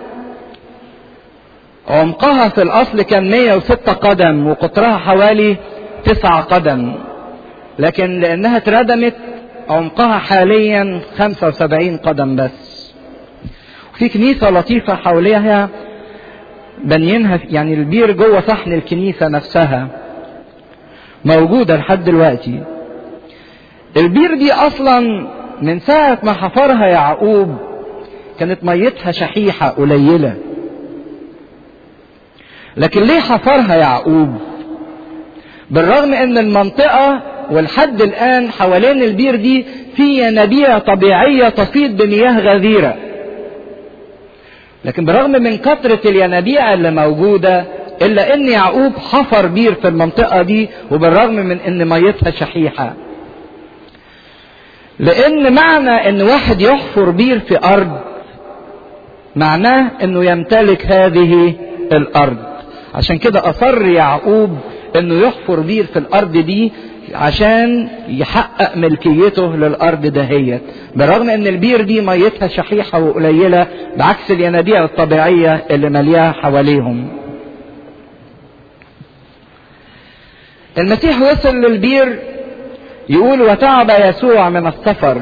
عمقها في الأصل كان 106 قدم وقطرها حوالي 9 قدم لكن لأنها اتردمت عمقها حاليا 75 قدم بس في كنيسة لطيفة حواليها بنينها يعني البير جوه صحن الكنيسة نفسها موجودة لحد دلوقتي البير دي أصلا من ساعة ما حفرها يعقوب كانت ميتها شحيحة قليلة لكن ليه حفرها يعقوب بالرغم ان المنطقة ولحد الان حوالين البير دي في ينابيع طبيعية تفيض بمياه غزيرة لكن بالرغم من كثرة الينابيع اللي موجودة الا ان يعقوب حفر بير في المنطقة دي وبالرغم من ان ميتها شحيحة لان معنى ان واحد يحفر بير في ارض معناه انه يمتلك هذه الارض عشان كده اصر يعقوب انه يحفر بير في الارض دي عشان يحقق ملكيته للارض دهيت بالرغم ان البير دي ميتها شحيحة وقليلة بعكس الينابيع الطبيعية اللي ملياها حواليهم المسيح وصل للبير يقول وتعب يسوع من السفر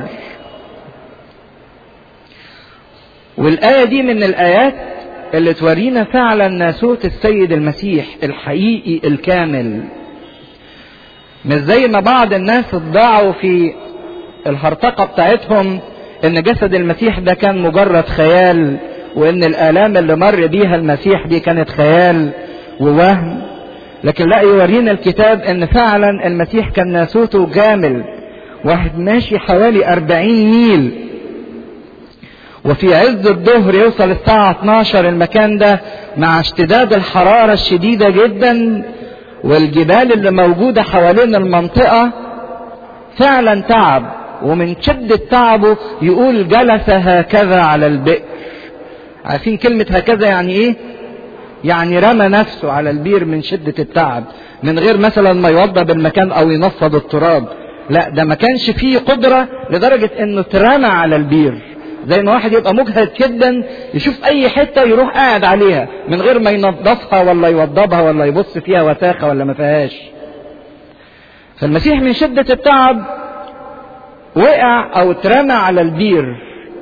والآية دي من الآيات اللي تورينا فعلا ناسوت السيد المسيح الحقيقي الكامل مش زي ما بعض الناس ادعوا في الهرطقة بتاعتهم ان جسد المسيح ده كان مجرد خيال وان الآلام اللي مر بيها المسيح دي كانت خيال ووهم لكن لا يورينا الكتاب ان فعلا المسيح كان ناسوته جامل واحد ماشي حوالي أربعين ميل وفي عز الظهر يوصل الساعة 12 المكان ده مع اشتداد الحرارة الشديدة جدا والجبال اللي موجودة حوالين المنطقة فعلا تعب ومن شدة تعبه يقول جلس هكذا على البئر عارفين كلمة هكذا يعني ايه يعني رمى نفسه على البير من شدة التعب من غير مثلا ما يوضب المكان او ينفض التراب لا ده ما كانش فيه قدرة لدرجة انه اترمى على البير زي ما واحد يبقى مجهد جدا يشوف اي حتة يروح قاعد عليها من غير ما ينظفها ولا يوضبها ولا يبص فيها وساخة ولا ما فيهاش فالمسيح من شدة التعب وقع او اترمى على البير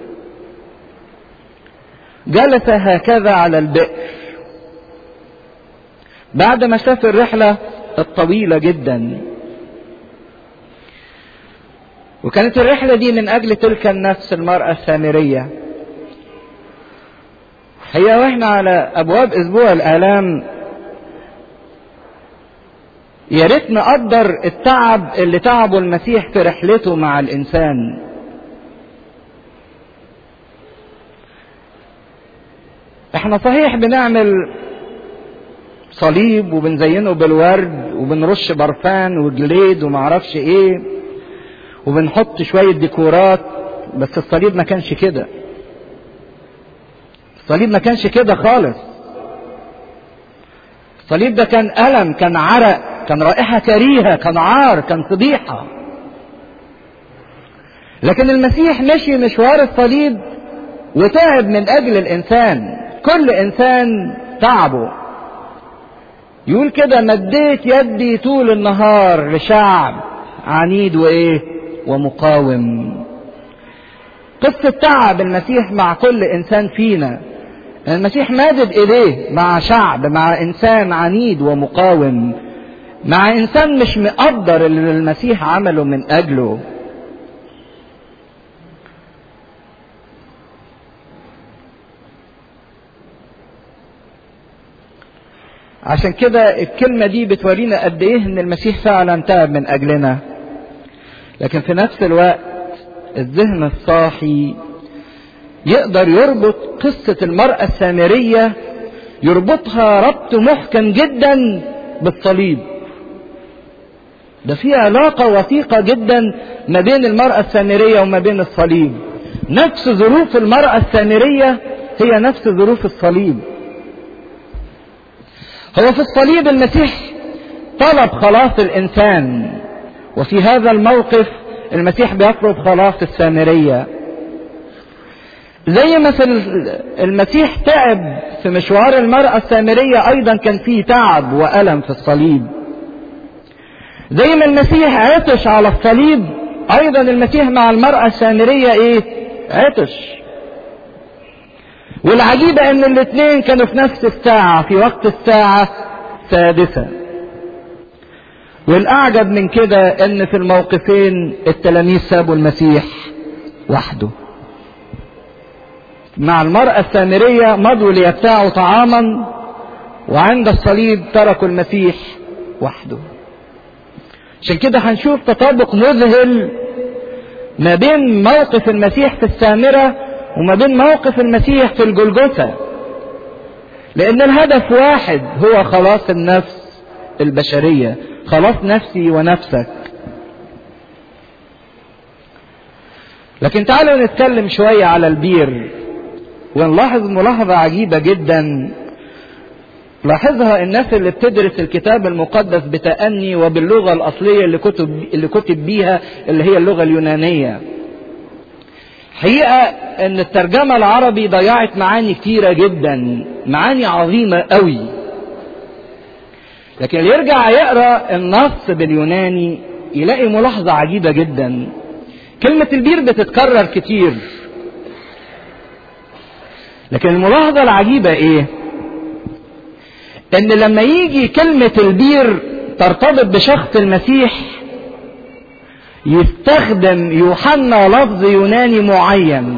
جلس هكذا على البئر بعد ما شاف الرحلة الطويلة جدا وكانت الرحلة دي من أجل تلك النفس المرأة السامرية هي واحنا على أبواب أسبوع الآلام يا ريت نقدر التعب اللي تعبه المسيح في رحلته مع الإنسان احنا صحيح بنعمل صليب وبنزينه بالورد وبنرش برفان وجليد ومعرفش ايه وبنحط شوية ديكورات بس الصليب ما كانش كده الصليب ما كانش كده خالص الصليب ده كان ألم كان عرق كان رائحة كريهة كان عار كان فضيحة لكن المسيح مشي مشوار الصليب وتعب من أجل الإنسان كل إنسان تعبه يقول كده مديت يدي طول النهار لشعب عنيد وايه ومقاوم قصة تعب المسيح مع كل انسان فينا المسيح مادد ايديه مع شعب مع انسان عنيد ومقاوم مع انسان مش مقدر اللي المسيح عمله من اجله عشان كده الكلمة دي بتورينا قد ايه ان المسيح فعلا تعب من اجلنا لكن في نفس الوقت الذهن الصاحي يقدر يربط قصة المرأة السامرية يربطها ربط محكم جدا بالصليب ده في علاقة وثيقة جدا ما بين المرأة السامرية وما بين الصليب نفس ظروف المرأة السامرية هي نفس ظروف الصليب هو في الصليب المسيح طلب خلاص الإنسان وفي هذا الموقف المسيح بيطلب خلاص السامرية زي ما في المسيح تعب في مشوار المرأة السامرية أيضا كان فيه تعب وألم في الصليب زي ما المسيح عطش على الصليب أيضا المسيح مع المرأة السامرية إيه عطش والعجيبة ان الاثنين كانوا في نفس الساعة في وقت الساعة السادسة والاعجب من كده ان في الموقفين التلاميذ سابوا المسيح وحده مع المرأة السامرية مضوا ليبتاعوا طعاما وعند الصليب تركوا المسيح وحده عشان كده هنشوف تطابق مذهل ما بين موقف المسيح في السامرة وما بين موقف المسيح في الجلجثة لأن الهدف واحد هو خلاص النفس البشرية خلاص نفسي ونفسك لكن تعالوا نتكلم شوية على البير ونلاحظ ملاحظة عجيبة جدا لاحظها الناس اللي بتدرس الكتاب المقدس بتأني وباللغة الأصلية اللي كتب اللي كتب بيها اللي هي اللغة اليونانية. حقيقة ان الترجمة العربي ضيعت معاني كتيرة جدا معاني عظيمة قوي لكن اللي يرجع يقرا النص باليوناني يلاقي ملاحظة عجيبة جدا كلمة البير بتتكرر كتير لكن الملاحظة العجيبة ايه ان لما يجي كلمة البير ترتبط بشخص المسيح يستخدم يوحنا لفظ يوناني معين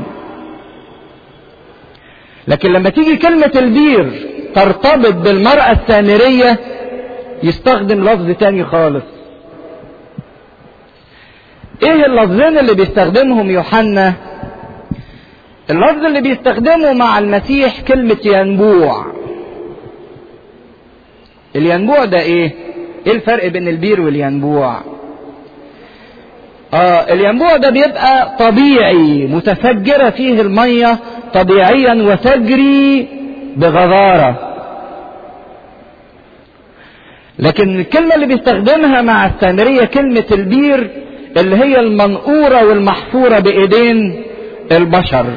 لكن لما تيجي كلمة البير ترتبط بالمرأة السامرية يستخدم لفظ تاني خالص ايه اللفظين اللي بيستخدمهم يوحنا اللفظ اللي بيستخدمه مع المسيح كلمة ينبوع الينبوع ده ايه ايه الفرق بين البير والينبوع اه الينبوع ده بيبقى طبيعي متفجرة فيه المية طبيعيا وتجري بغزارة لكن الكلمة اللي بيستخدمها مع السامرية كلمة البير اللي هي المنقورة والمحفورة بإيدين البشر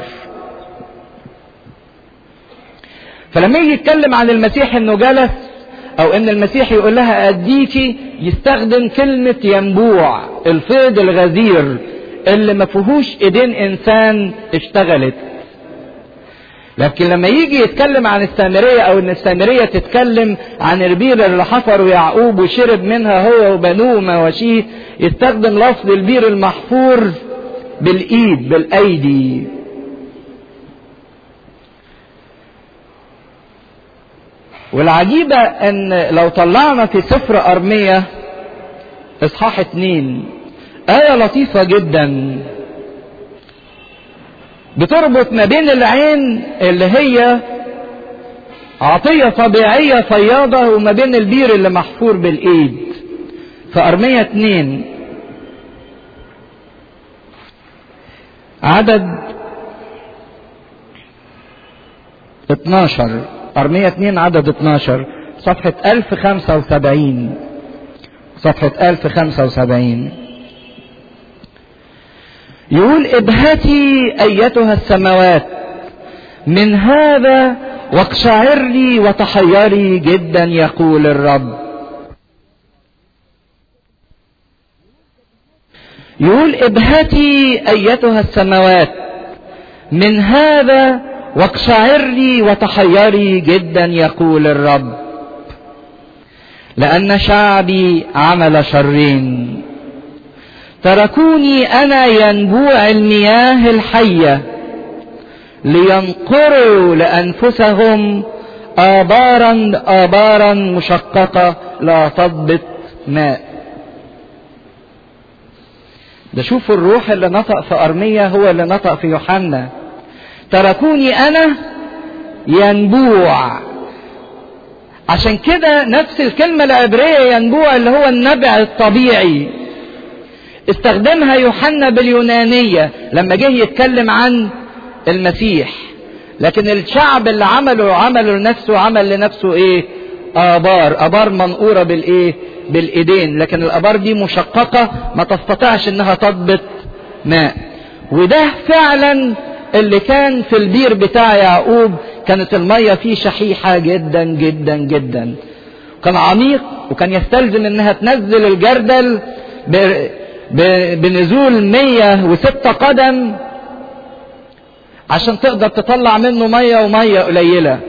فلما يجي يتكلم عن المسيح انه جلس او ان المسيح يقول لها اديكي يستخدم كلمة ينبوع الفيض الغزير اللي ما فيهوش ايدين انسان اشتغلت لكن لما يجي يتكلم عن السامرية او ان السامرية تتكلم عن البير اللي حفروا يعقوب وشرب منها هو وبنوه ومواشيه يستخدم لفظ البير المحفور بالايد بالايدي والعجيبة ان لو طلعنا في سفر ارمية اصحاح اتنين آية لطيفة جدا بتربط ما بين العين اللي هي عطية طبيعية فياضة وما بين البير اللي محفور بالايد في ارمية اتنين عدد 12 أرمية 2 عدد 12 صفحة 1075 صفحة 1075 يقول ابهتي أيتها السماوات من هذا واقشعري وتحيري جدا يقول الرب يقول ابهتي أيتها السماوات من هذا واقشعري وتحيري جدا يقول الرب لأن شعبي عمل شرين تركوني أنا ينبوع المياه الحية لينقروا لأنفسهم آبارا آبارا مشققة لا تضبط ماء ده شوفوا الروح اللي نطق في أرمية هو اللي نطق في يوحنا تركوني انا ينبوع عشان كده نفس الكلمة العبرية ينبوع اللي هو النبع الطبيعي استخدمها يوحنا باليونانية لما جه يتكلم عن المسيح لكن الشعب اللي عمله عمله لنفسه عمل لنفسه ايه ابار ابار منقورة بالايه بالايدين لكن الابار دي مشققة ما تستطيعش انها تضبط ماء وده فعلا اللي كان في البير بتاع يعقوب كانت المية فيه شحيحة جدا جدا جدا كان عميق وكان يستلزم انها تنزل الجردل بنزول 106 قدم عشان تقدر تطلع منه مية ومية قليلة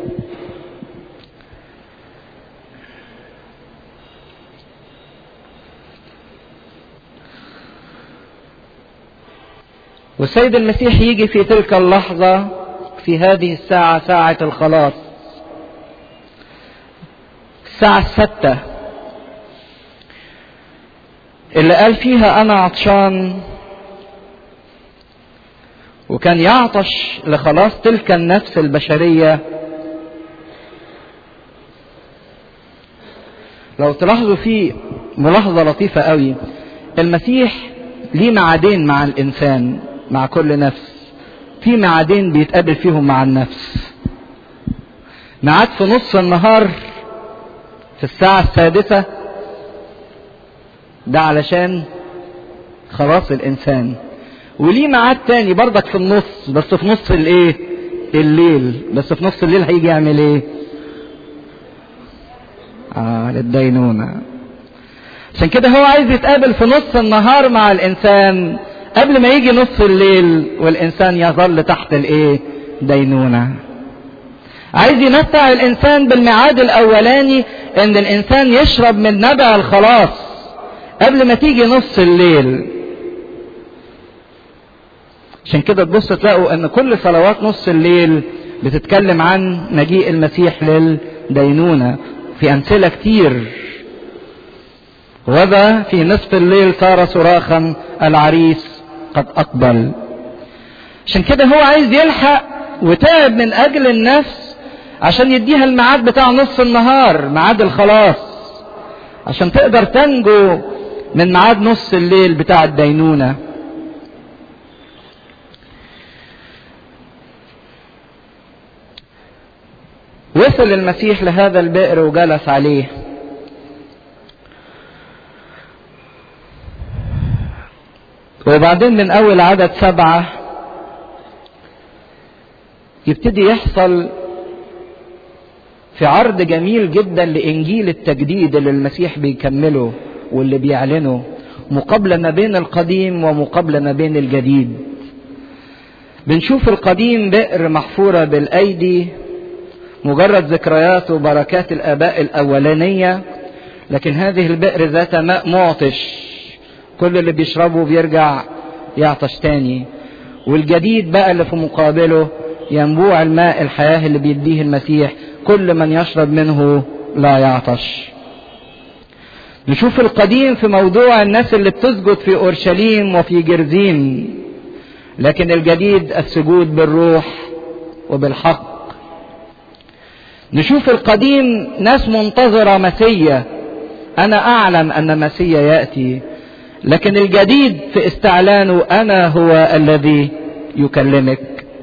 والسيد المسيح يجي في تلك اللحظة في هذه الساعة ساعة الخلاص الساعة الستة اللي قال فيها أنا عطشان وكان يعطش لخلاص تلك النفس البشرية لو تلاحظوا في ملاحظة لطيفة قوي المسيح ليه معادين مع الإنسان مع كل نفس في معادين بيتقابل فيهم مع النفس ميعاد في نص النهار في الساعة السادسة ده علشان خلاص الإنسان وليه ميعاد تاني برضك في النص بس في نص الايه الليل بس في نص الليل هيجي يعمل ايه اه للدينونة عشان كده هو عايز يتقابل في نص النهار مع الانسان قبل ما يجي نص الليل والانسان يظل تحت الايه دينونة عايز يمتع الانسان بالميعاد الاولاني ان الانسان يشرب من نبع الخلاص قبل ما تيجي نص الليل عشان كده تبص تلاقوا ان كل صلوات نص الليل بتتكلم عن مجيء المسيح للدينونة في امثلة كتير وذا في نصف الليل صار صراخا العريس قد اقبل عشان كده هو عايز يلحق وتعب من اجل النفس عشان يديها الميعاد بتاع نص النهار ميعاد الخلاص عشان تقدر تنجو من ميعاد نص الليل بتاع الدينونه وصل المسيح لهذا البئر وجلس عليه وبعدين من اول عدد سبعة يبتدي يحصل في عرض جميل جدا لانجيل التجديد اللي المسيح بيكمله واللي بيعلنه مقابلة ما بين القديم ومقابلة ما بين الجديد بنشوف القديم بئر محفورة بالايدي مجرد ذكريات وبركات الآباء الأولانية لكن هذه البئر ذات ماء معطش كل اللي بيشربه بيرجع يعطش تاني والجديد بقى اللي في مقابله ينبوع الماء الحياة اللي بيديه المسيح كل من يشرب منه لا يعطش نشوف القديم في موضوع الناس اللي بتسجد في أورشليم وفي جرزيم لكن الجديد السجود بالروح وبالحق نشوف القديم ناس منتظرة مسيا أنا أعلم أن مسيا يأتي لكن الجديد في استعلانه أنا هو الذي يكلمك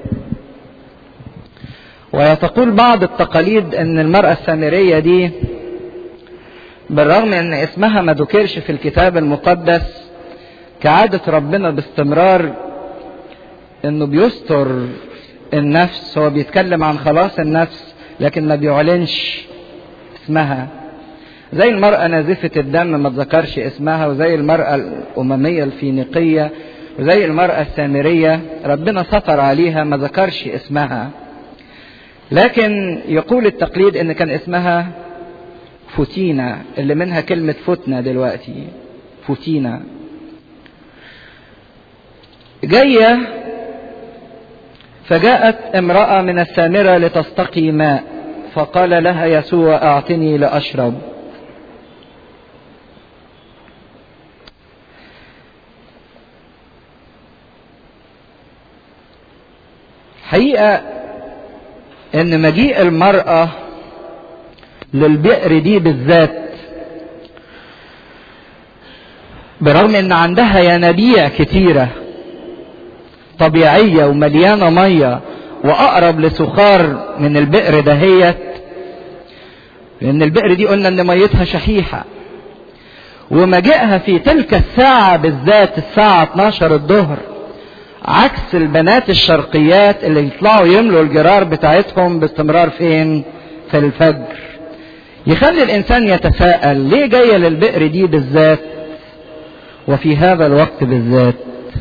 ويتقول بعض التقاليد أن المرأة السامرية دي بالرغم أن اسمها ما ذكرش في الكتاب المقدس كعادة ربنا باستمرار أنه بيستر النفس هو بيتكلم عن خلاص النفس لكن ما بيعلنش اسمها زي المرأة نازفة الدم ما تذكرش اسمها وزي المرأة الأممية الفينيقية وزي المرأة السامرية ربنا سطر عليها ما ذكرش اسمها لكن يقول التقليد ان كان اسمها فوتينا اللي منها كلمة فتنة دلوقتي فوتينا جاية فجاءت امرأة من السامرة لتستقي ماء فقال لها يسوع اعطني لاشرب حقيقة ان مجيء المرأة للبئر دي بالذات برغم ان عندها ينابيع كتيرة طبيعية ومليانة مية واقرب لسخار من البئر دهيت لان البئر دي قلنا ان ميتها شحيحة ومجيئها في تلك الساعة بالذات الساعة 12 الظهر عكس البنات الشرقيات اللي يطلعوا يملوا الجرار بتاعتهم باستمرار فين في الفجر يخلي الانسان يتساءل ليه جاية للبئر دي بالذات وفي هذا الوقت بالذات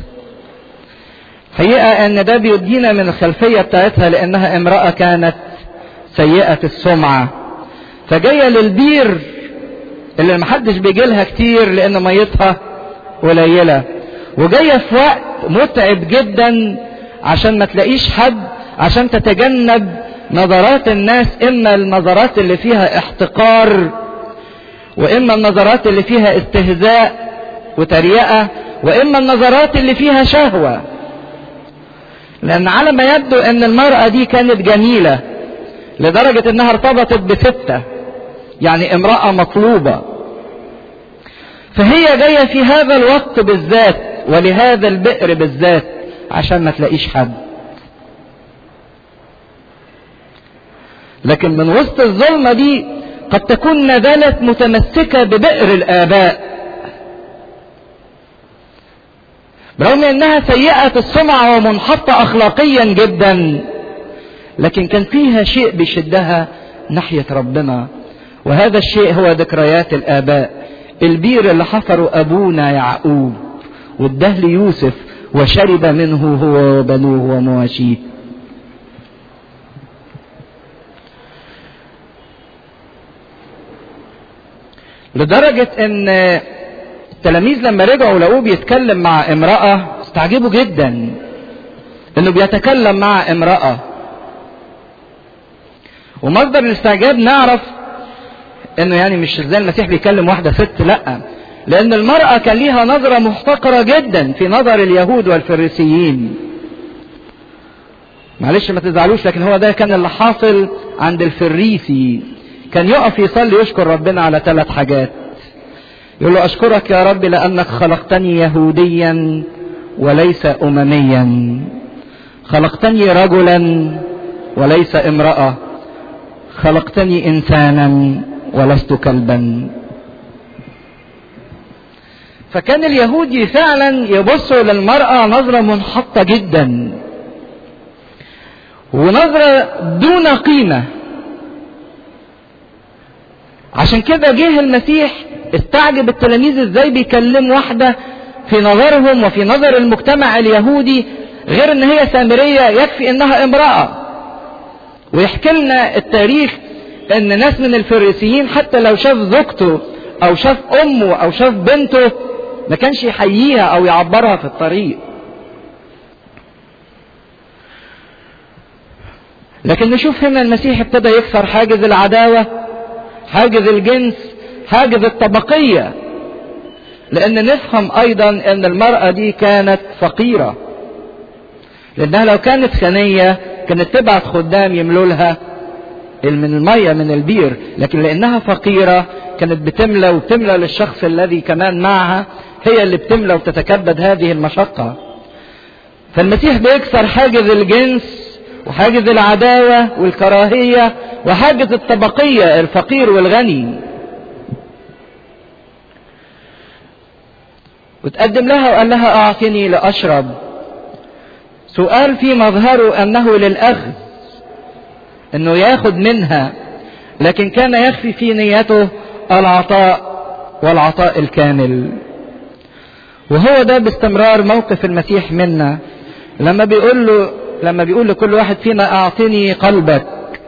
حقيقة ان ده بيدينا من الخلفية بتاعتها لانها امرأة كانت سيئة السمعة فجاية للبير اللي محدش بيجي لها كتير لان ميتها قليلة وجاية في وقت متعب جدا عشان ما تلاقيش حد عشان تتجنب نظرات الناس اما النظرات اللي فيها احتقار واما النظرات اللي فيها استهزاء وتريقة واما النظرات اللي فيها شهوة لان على ما يبدو ان المرأة دي كانت جميلة لدرجة انها ارتبطت بستة يعني امرأة مطلوبة فهي جاية في هذا الوقت بالذات ولهذا البئر بالذات عشان ما تلاقيش حد لكن من وسط الظلمة دي قد تكون ما زالت متمسكة ببئر الآباء برغم انها سيئة السمعة ومنحطة اخلاقيا جدا لكن كان فيها شيء بيشدها ناحية ربنا وهذا الشيء هو ذكريات الآباء البير اللي حفروا أبونا يعقوب واداه ليوسف وشرب منه هو وبنوه ومواشيه لدرجة ان التلاميذ لما رجعوا لقوه بيتكلم مع امرأة استعجبوا جدا انه بيتكلم مع امرأة ومصدر الاستعجاب نعرف انه يعني مش زي المسيح بيكلم واحدة ست لا لان المرأة كان ليها نظرة محتقرة جدا في نظر اليهود والفريسيين معلش ما تزعلوش لكن هو ده كان اللي حاصل عند الفريسي كان يقف يصلي يشكر ربنا على ثلاث حاجات يقول له أشكرك يا رب لأنك خلقتني يهوديا وليس أمميا خلقتني رجلا وليس امرأة خلقتني إنسانا ولست كلبا فكان اليهودي فعلا يبصوا للمرأة نظرة منحطة جدا ونظرة دون قيمة عشان كده جه المسيح استعجب التلاميذ ازاي بيكلم واحدة في نظرهم وفي نظر المجتمع اليهودي غير ان هي سامرية يكفي انها امرأة ويحكي لنا التاريخ ان ناس من الفريسيين حتى لو شاف زوجته او شاف امه او شاف بنته ما كانش يحييها او يعبرها في الطريق لكن نشوف هنا المسيح ابتدى يكسر حاجز العداوة حاجز الجنس حاجز الطبقية لان نفهم ايضا ان المرأة دي كانت فقيرة لانها لو كانت غنية كانت تبعت خدام يملوا لها من المية من البير لكن لانها فقيرة كانت بتملى وبتملى للشخص الذي كمان معها هي اللي بتملى وتتكبد هذه المشقة فالمسيح بيكسر حاجز الجنس وحاجز العداوة والكراهية وحاجز الطبقية الفقير والغني وتقدم لها وقال لها أعطني لأشرب سؤال في مظهره أنه للأخذ أنه ياخد منها لكن كان يخفي في نيته العطاء والعطاء الكامل وهو ده باستمرار موقف المسيح منا لما بيقول له لما بيقول لكل واحد فينا اعطني قلبك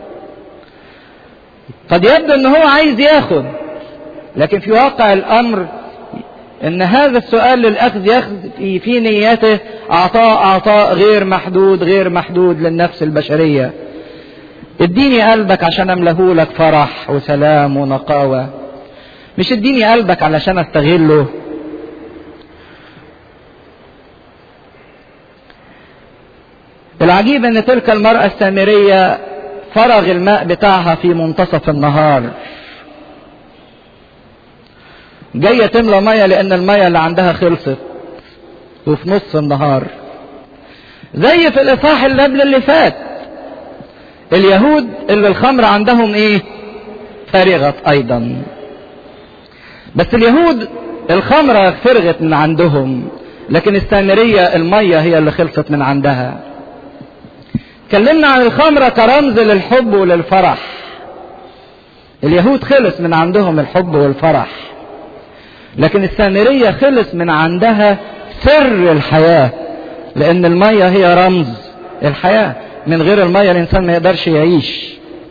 قد يبدو ان هو عايز ياخد لكن في واقع الامر ان هذا السؤال للاخذ ياخذ في, في نيته عطاء عطاء غير محدود غير محدود للنفس البشريه اديني قلبك عشان املهولك فرح وسلام ونقاوه مش اديني قلبك علشان استغله العجيب ان تلك المرأة السامرية فرغ الماء بتاعها في منتصف النهار جاية تملى مية لان المية اللي عندها خلصت وفي نص النهار زي في الاصحاح اللي قبل اللي فات اليهود اللي الخمر عندهم ايه فرغت ايضا بس اليهود الخمرة فرغت من عندهم لكن السامرية المية هي اللي خلصت من عندها اتكلمنا عن الخمرة كرمز للحب وللفرح اليهود خلص من عندهم الحب والفرح لكن السامرية خلص من عندها سر الحياة لأن المية هي رمز الحياة من غير المية الإنسان ما يقدرش يعيش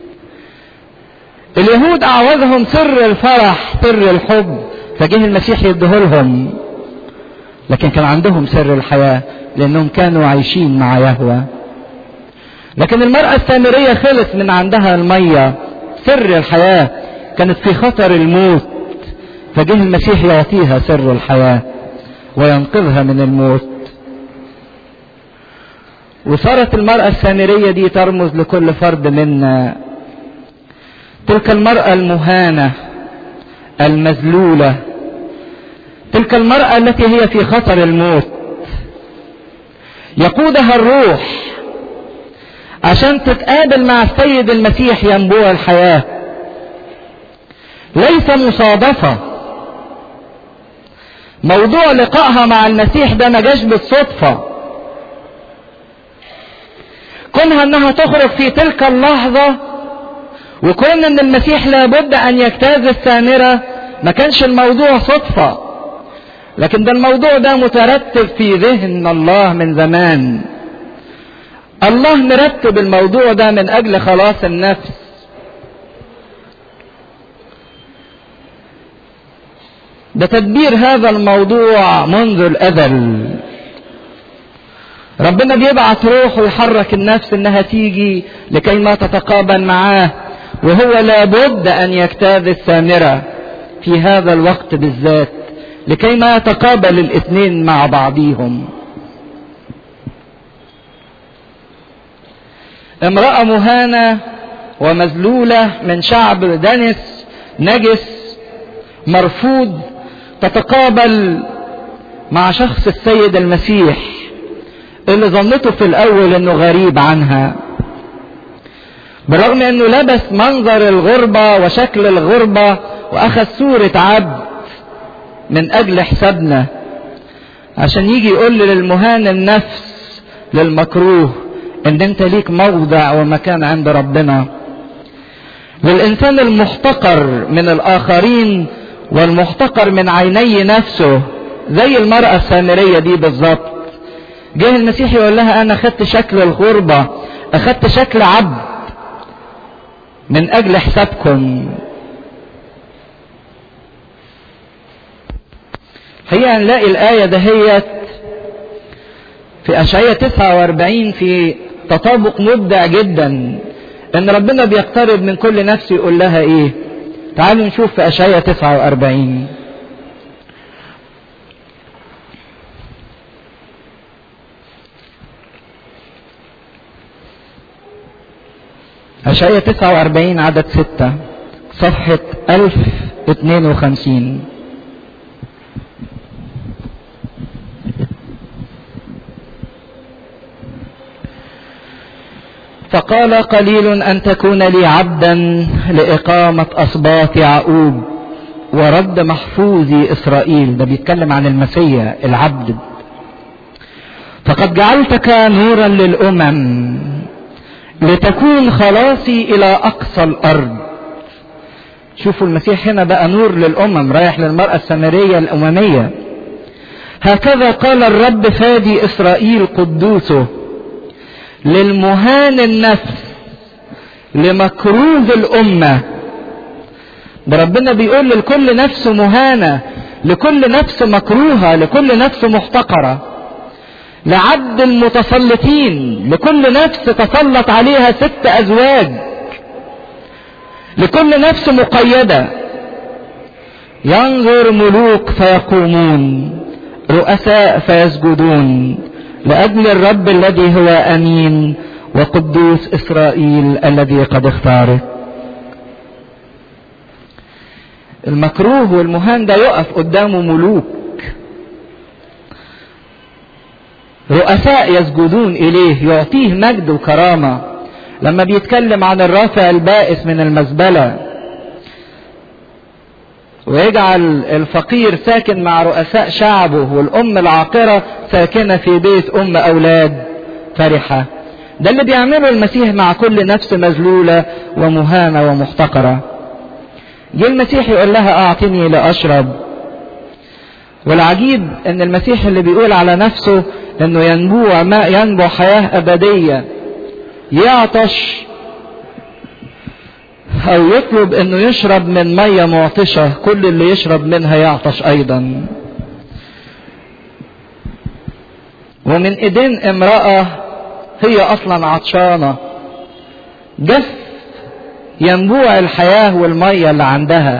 اليهود أعوزهم سر الفرح سر الحب فجه المسيح يديهولهم لكن كان عندهم سر الحياة لأنهم كانوا عايشين مع يهوه لكن المرأة السامرية خلص من عندها المية سر الحياة كانت في خطر الموت فجه المسيح يعطيها سر الحياة وينقذها من الموت وصارت المرأة السامرية دي ترمز لكل فرد منا تلك المرأة المهانة المذلولة تلك المرأة التي هي في خطر الموت يقودها الروح عشان تتقابل مع السيد المسيح ينبوع الحياة ليس مصادفة موضوع لقائها مع المسيح ده ما جاش بالصدفة كونها انها تخرج في تلك اللحظة وكون ان المسيح لابد ان يجتاز السامرة ما كانش الموضوع صدفة لكن ده الموضوع ده مترتب في ذهن الله من زمان الله مرتب الموضوع ده من اجل خلاص النفس ده تدبير هذا الموضوع منذ الازل ربنا بيبعت روح ويحرك النفس انها تيجي لكي ما تتقابل معاه وهو لابد ان يجتاز السامرة في هذا الوقت بالذات لكي ما يتقابل الاثنين مع بعضيهم امرأة مهانة ومذلولة من شعب دنس نجس مرفوض تتقابل مع شخص السيد المسيح اللي ظنته في الاول انه غريب عنها بالرغم انه لبس منظر الغربة وشكل الغربة واخذ صورة عبد من اجل حسابنا عشان يجي يقول للمهان النفس للمكروه ان انت ليك موضع ومكان عند ربنا للانسان المحتقر من الاخرين والمحتقر من عيني نفسه زي المرأة السامرية دي بالظبط جه المسيح يقول لها انا اخدت شكل الغربة اخدت شكل عبد من اجل حسابكم هي نلاقي الآية دهيت في أشعية 49 في تطابق مبدع جدا إن ربنا بيقترب من كل نفس يقول لها إيه تعالوا نشوف في أشعية 49 أشعية 49 عدد 6 صفحة 1052 فقال قليل أن تكون لي عبدا لإقامة أصباط يعقوب ورد محفوظي إسرائيل ده بيتكلم عن المسيح العبد فقد جعلتك نورا للأمم لتكون خلاصي إلى أقصى الأرض شوفوا المسيح هنا بقى نور للأمم رايح للمرأة السامرية الأممية هكذا قال الرب فادي إسرائيل قدوسه للمهان النفس لمكروه الأمة ده ربنا بيقول لكل نفس مهانة لكل نفس مكروهة لكل نفس محتقرة لعبد المتسلطين لكل نفس تسلط عليها ست أزواج لكل نفس مقيدة ينظر ملوك فيقومون رؤساء فيسجدون لأجل الرب الذي هو أمين وقدوس إسرائيل الذي قد اختاره المكروه والمهان ده يقف قدامه ملوك رؤساء يسجدون إليه يعطيه مجد وكرامة لما بيتكلم عن الرافع البائس من المزبلة ويجعل الفقير ساكن مع رؤساء شعبه والأم العاقرة ساكنة في بيت أم أولاد فرحة ده اللي بيعمله المسيح مع كل نفس مذلولة ومهانة ومحتقرة جه المسيح يقول لها أعطني لأشرب والعجيب ان المسيح اللي بيقول على نفسه انه ينبوع ماء ينبع حياة ابدية يعطش او يطلب انه يشرب من مية معطشة كل اللي يشرب منها يعطش ايضا ومن ايدين امرأة هي اصلا عطشانة جف ينبوع الحياة والمية اللي عندها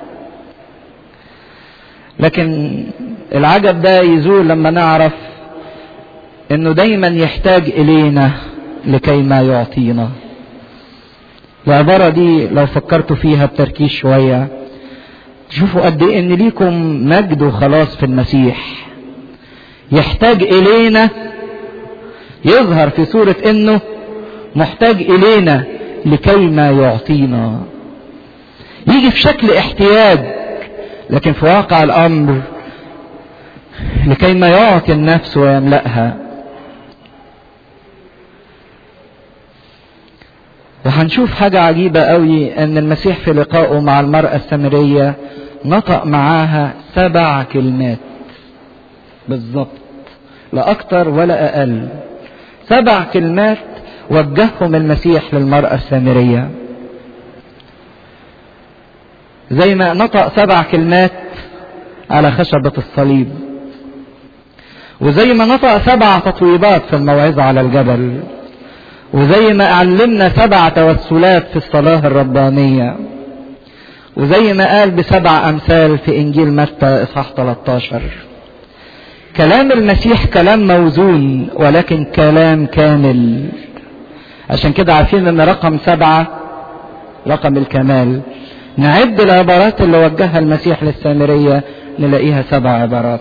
لكن العجب ده يزول لما نعرف انه دايما يحتاج الينا لكي ما يعطينا العبارة دي لو فكرتوا فيها بتركيز شوية تشوفوا قد ايه ان ليكم مجد وخلاص في المسيح يحتاج الينا يظهر في صورة انه محتاج الينا لكي ما يعطينا يجي في شكل احتياج لكن في واقع الامر لكي ما يعطي النفس ويملأها وهنشوف حاجة عجيبة قوي ان المسيح في لقائه مع المرأة السامرية نطق معاها سبع كلمات بالظبط لا اكتر ولا اقل سبع كلمات وجههم المسيح للمرأة السامرية زي ما نطق سبع كلمات على خشبة الصليب وزي ما نطق سبع تطويبات في الموعظة على الجبل وزي ما علمنا سبع توسلات في الصلاة الربانية وزي ما قال بسبع أمثال في إنجيل متى إصحاح 13 كلام المسيح كلام موزون ولكن كلام كامل عشان كده عارفين ان رقم سبعة رقم الكمال نعد العبارات اللي وجهها المسيح للسامرية نلاقيها سبع عبارات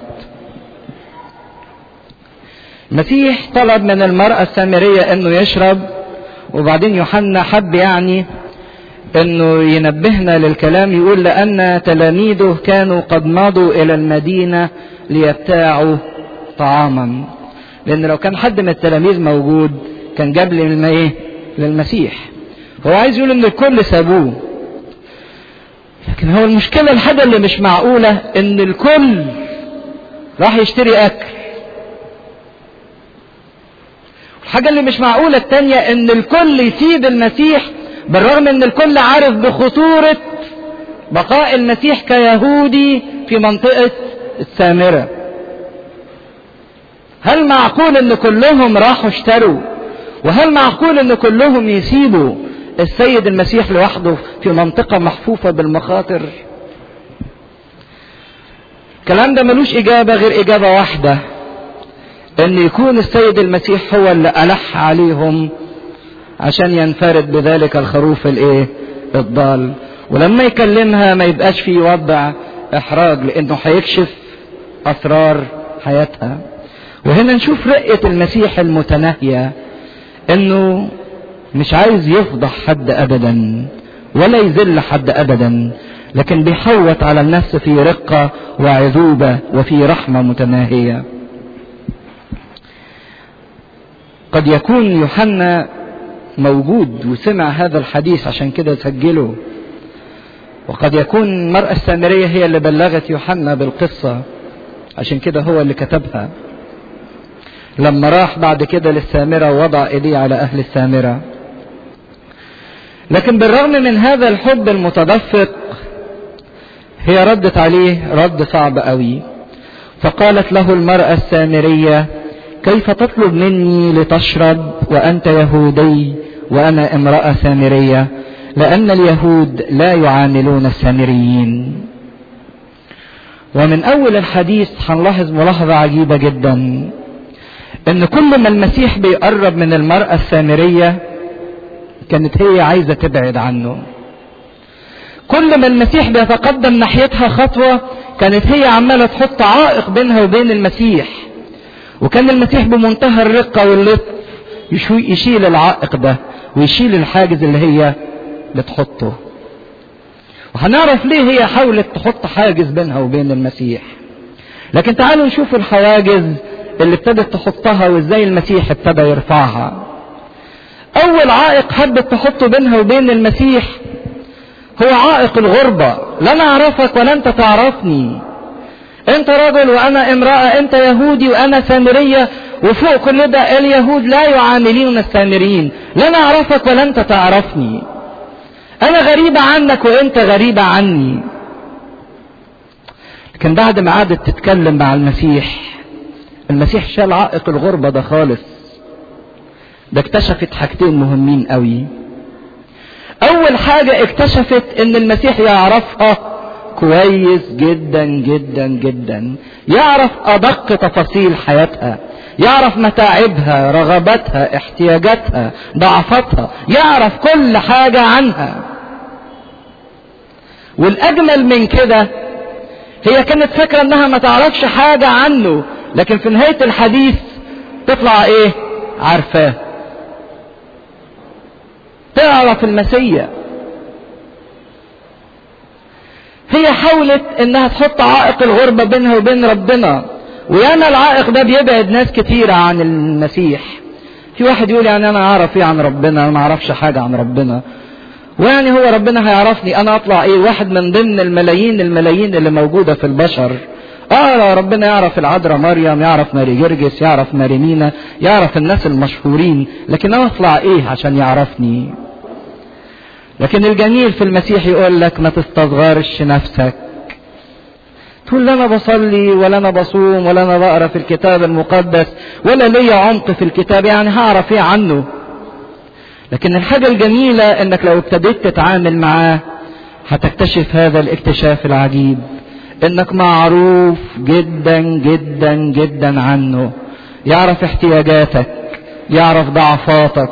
المسيح طلب من المرأة السامرية انه يشرب وبعدين يوحنا حب يعني انه ينبهنا للكلام يقول لان تلاميذه كانوا قد مضوا الى المدينة ليبتاعوا طعاما لان لو كان حد من التلاميذ موجود كان جاب لي ايه للمسيح هو عايز يقول ان الكل سابوه لكن هو المشكلة الحاجة اللي مش معقولة ان الكل راح يشتري اكل الحاجة اللي مش معقولة التانية ان الكل يسيب المسيح بالرغم ان الكل عارف بخطورة بقاء المسيح كيهودي في منطقة السامرة هل معقول ان كلهم راحوا اشتروا وهل معقول ان كلهم يسيبوا السيد المسيح لوحده في منطقة محفوفة بالمخاطر الكلام ده ملوش اجابة غير اجابة واحدة ان يكون السيد المسيح هو اللي ألح عليهم عشان ينفرد بذلك الخروف الايه الضال ولما يكلمها ما يبقاش في وضع احراج لانه هيكشف اسرار حياتها وهنا نشوف رقة المسيح المتناهية انه مش عايز يفضح حد ابدا ولا يذل حد ابدا لكن بيحوط على النفس في رقة وعذوبة وفي رحمة متناهية قد يكون يوحنا موجود وسمع هذا الحديث عشان كده سجله وقد يكون المرأة السامرية هي اللي بلغت يوحنا بالقصة عشان كده هو اللي كتبها لما راح بعد كده للسامرة ووضع ايديه على اهل السامرة لكن بالرغم من هذا الحب المتدفق هي ردت عليه رد صعب قوي فقالت له المرأة السامرية كيف تطلب مني لتشرب وأنت يهودي وأنا امرأة سامرية لأن اليهود لا يعاملون السامريين ومن أول الحديث هنلاحظ ملاحظة عجيبة جدا إن كل ما المسيح بيقرب من المرأة السامرية كانت هي عايزة تبعد عنه كل ما المسيح بيتقدم ناحيتها خطوة كانت هي عمالة تحط عائق بينها وبين المسيح وكان المسيح بمنتهى الرقة واللطف يشيل العائق ده ويشيل الحاجز اللي هي بتحطه وهنعرف ليه هي حاولت تحط حاجز بينها وبين المسيح لكن تعالوا نشوف الحواجز اللي ابتدت تحطها وازاي المسيح ابتدى يرفعها اول عائق حبت تحطه بينها وبين المسيح هو عائق الغربة لن اعرفك ولا انت تعرفني انت رجل وانا امرأة انت يهودي وانا سامرية وفوق كل ده اليهود لا يعاملون السامريين لن اعرفك ولا انت تعرفني انا غريبة عنك وانت غريبة عني لكن بعد ما قعدت تتكلم مع المسيح المسيح شال عائق الغربة ده خالص ده اكتشفت حاجتين مهمين قوي اول حاجة اكتشفت ان المسيح يعرفها كويس جدا جدا جدا يعرف ادق تفاصيل حياتها يعرف متاعبها رغباتها احتياجاتها ضعفاتها يعرف كل حاجة عنها والاجمل من كده هي كانت فاكرة انها ما تعرفش حاجة عنه لكن في نهاية الحديث تطلع ايه عارفاه تعرف المسيح هي حاولت انها تحط عائق الغربة بينها وبين ربنا ويانا العائق ده بيبعد ناس كتيرة عن المسيح في واحد يقول يعني انا اعرف ايه عن ربنا انا ما اعرفش حاجة عن ربنا ويعني هو ربنا هيعرفني انا اطلع ايه واحد من ضمن الملايين الملايين اللي موجودة في البشر اه ربنا يعرف العذراء مريم يعرف ماري جرجس يعرف ماري مينا يعرف الناس المشهورين لكن انا اطلع ايه عشان يعرفني لكن الجميل في المسيح يقول لك ما تستصغرش نفسك تقول لا انا بصلي ولا انا بصوم ولا انا بقرا في الكتاب المقدس ولا ليا عمق في الكتاب يعني هعرف ايه عنه لكن الحاجة الجميلة انك لو ابتديت تتعامل معاه هتكتشف هذا الاكتشاف العجيب انك معروف جدا جدا جدا عنه يعرف احتياجاتك يعرف ضعفاتك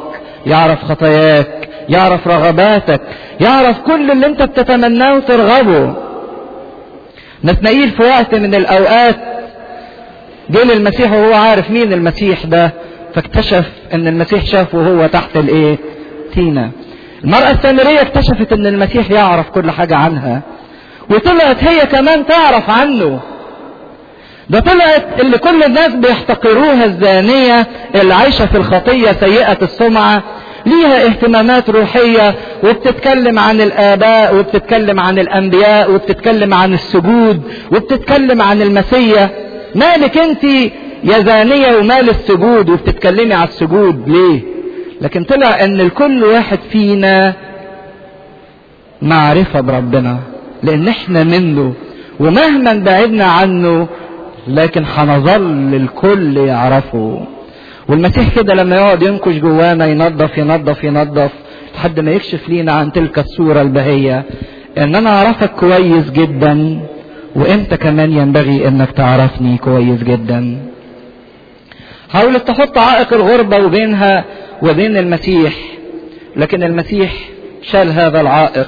يعرف خطاياك يعرف رغباتك يعرف كل اللي انت بتتمناه وترغبه نتنقيل في وقت من الاوقات جه للمسيح وهو عارف مين المسيح ده فاكتشف ان المسيح شافه وهو تحت الايه تينا المرأة السامرية اكتشفت ان المسيح يعرف كل حاجة عنها وطلعت هي كمان تعرف عنه ده طلعت اللي كل الناس بيحتقروها الزانية اللي عايشة في الخطية سيئة السمعة ليها اهتمامات روحية وبتتكلم عن الآباء وبتتكلم عن الأنبياء وبتتكلم عن السجود وبتتكلم عن المسيح مالك انت يا زانية ومال السجود وبتتكلمي على السجود ليه لكن طلع ان الكل واحد فينا معرفة بربنا لان احنا منه ومهما بعدنا عنه لكن هنظل الكل يعرفه والمسيح كده لما يقعد ينكش جوانا ينظف ينظف ينظف لحد ما يكشف لينا عن تلك الصورة البهية ان انا اعرفك كويس جدا وانت كمان ينبغي انك تعرفني كويس جدا حاولت تحط عائق الغربة وبينها وبين المسيح لكن المسيح شال هذا العائق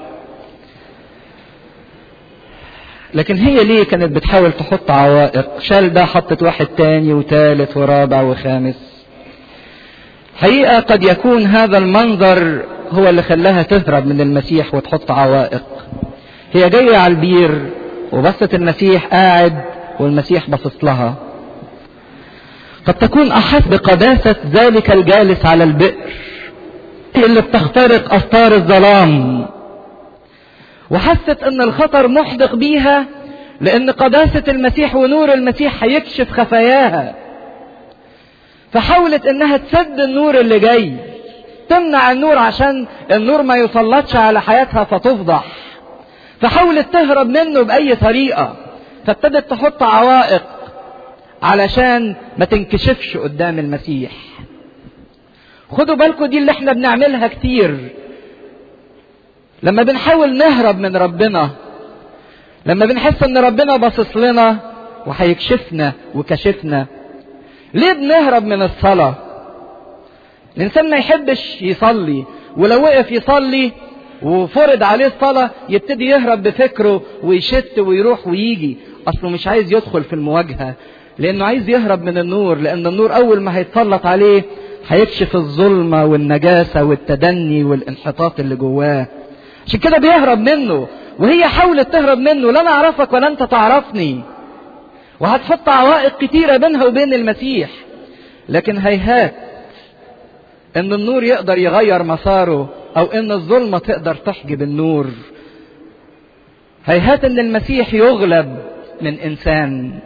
لكن هي ليه كانت بتحاول تحط عوائق شال ده حطت واحد تاني وتالت ورابع وخامس حقيقة قد يكون هذا المنظر هو اللي خلاها تهرب من المسيح وتحط عوائق هي جاية على البير وبصت المسيح قاعد والمسيح باصص لها قد تكون أحس بقداسة ذلك الجالس على البئر اللي بتخترق أستار الظلام وحست ان الخطر محدق بيها لان قداسة المسيح ونور المسيح هيكشف خفاياها فحاولت انها تسد النور اللي جاي تمنع النور عشان النور ما يسلطش على حياتها فتفضح فحاولت تهرب منه باي طريقة فابتدت تحط عوائق علشان ما تنكشفش قدام المسيح خدوا بالكم دي اللي احنا بنعملها كتير لما بنحاول نهرب من ربنا لما بنحس ان ربنا باصص لنا وهيكشفنا وكشفنا ليه بنهرب من الصلاة الانسان ما يحبش يصلي ولو وقف يصلي وفرض عليه الصلاة يبتدي يهرب بفكره ويشت ويروح ويجي اصله مش عايز يدخل في المواجهة لانه عايز يهرب من النور لان النور اول ما هيتسلط عليه هيكشف الظلمة والنجاسة والتدني والانحطاط اللي جواه عشان كده بيهرب منه وهي حاولت تهرب منه لا انا اعرفك ولا انت تعرفني وهتحط عوائق كتيرة بينها وبين المسيح لكن هيهات ان النور يقدر يغير مساره او ان الظلمة تقدر تحجب النور هيهات ان المسيح يغلب من انسان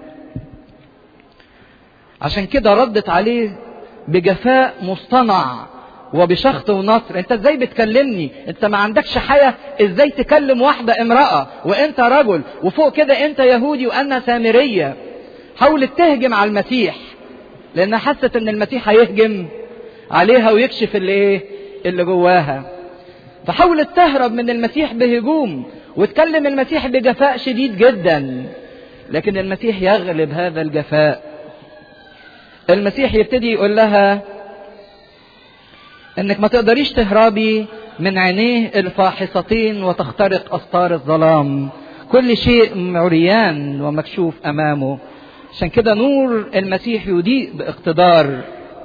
عشان كده ردت عليه بجفاء مصطنع وبشخط ونصر انت ازاي بتكلمني انت ما عندكش حياة ازاي تكلم واحدة امرأة وانت رجل وفوق كده انت يهودي وانا سامرية حاولت تهجم على المسيح لانها حست ان المسيح هيهجم عليها ويكشف اللي ايه اللي جواها فحاولت تهرب من المسيح بهجوم وتكلم المسيح بجفاء شديد جدا لكن المسيح يغلب هذا الجفاء المسيح يبتدي يقول لها انك ما تقدريش تهربي من عينيه الفاحصتين وتخترق استار الظلام كل شيء عريان ومكشوف امامه عشان كده نور المسيح يضيء باقتدار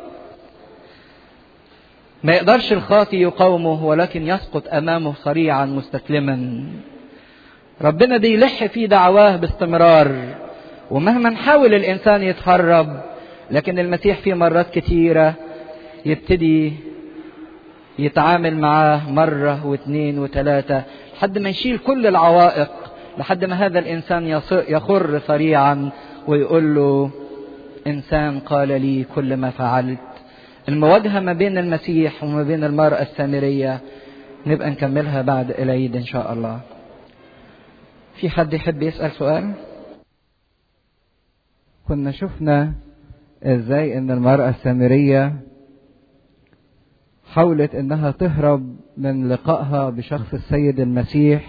ما يقدرش الخاطي يقاومه ولكن يسقط امامه صريعا مستسلما ربنا بيلح في دعواه باستمرار ومهما حاول الانسان يتهرب لكن المسيح في مرات كتيره يبتدي يتعامل معاه مرة واثنين وثلاثة لحد ما يشيل كل العوائق لحد ما هذا الإنسان يخر سريعا ويقول له إنسان قال لي كل ما فعلت المواجهة ما بين المسيح وما بين المرأة السامرية نبقى نكملها بعد العيد إن شاء الله في حد يحب يسأل سؤال كنا شفنا ازاي ان المرأة السامرية حاولت انها تهرب من لقائها بشخص السيد المسيح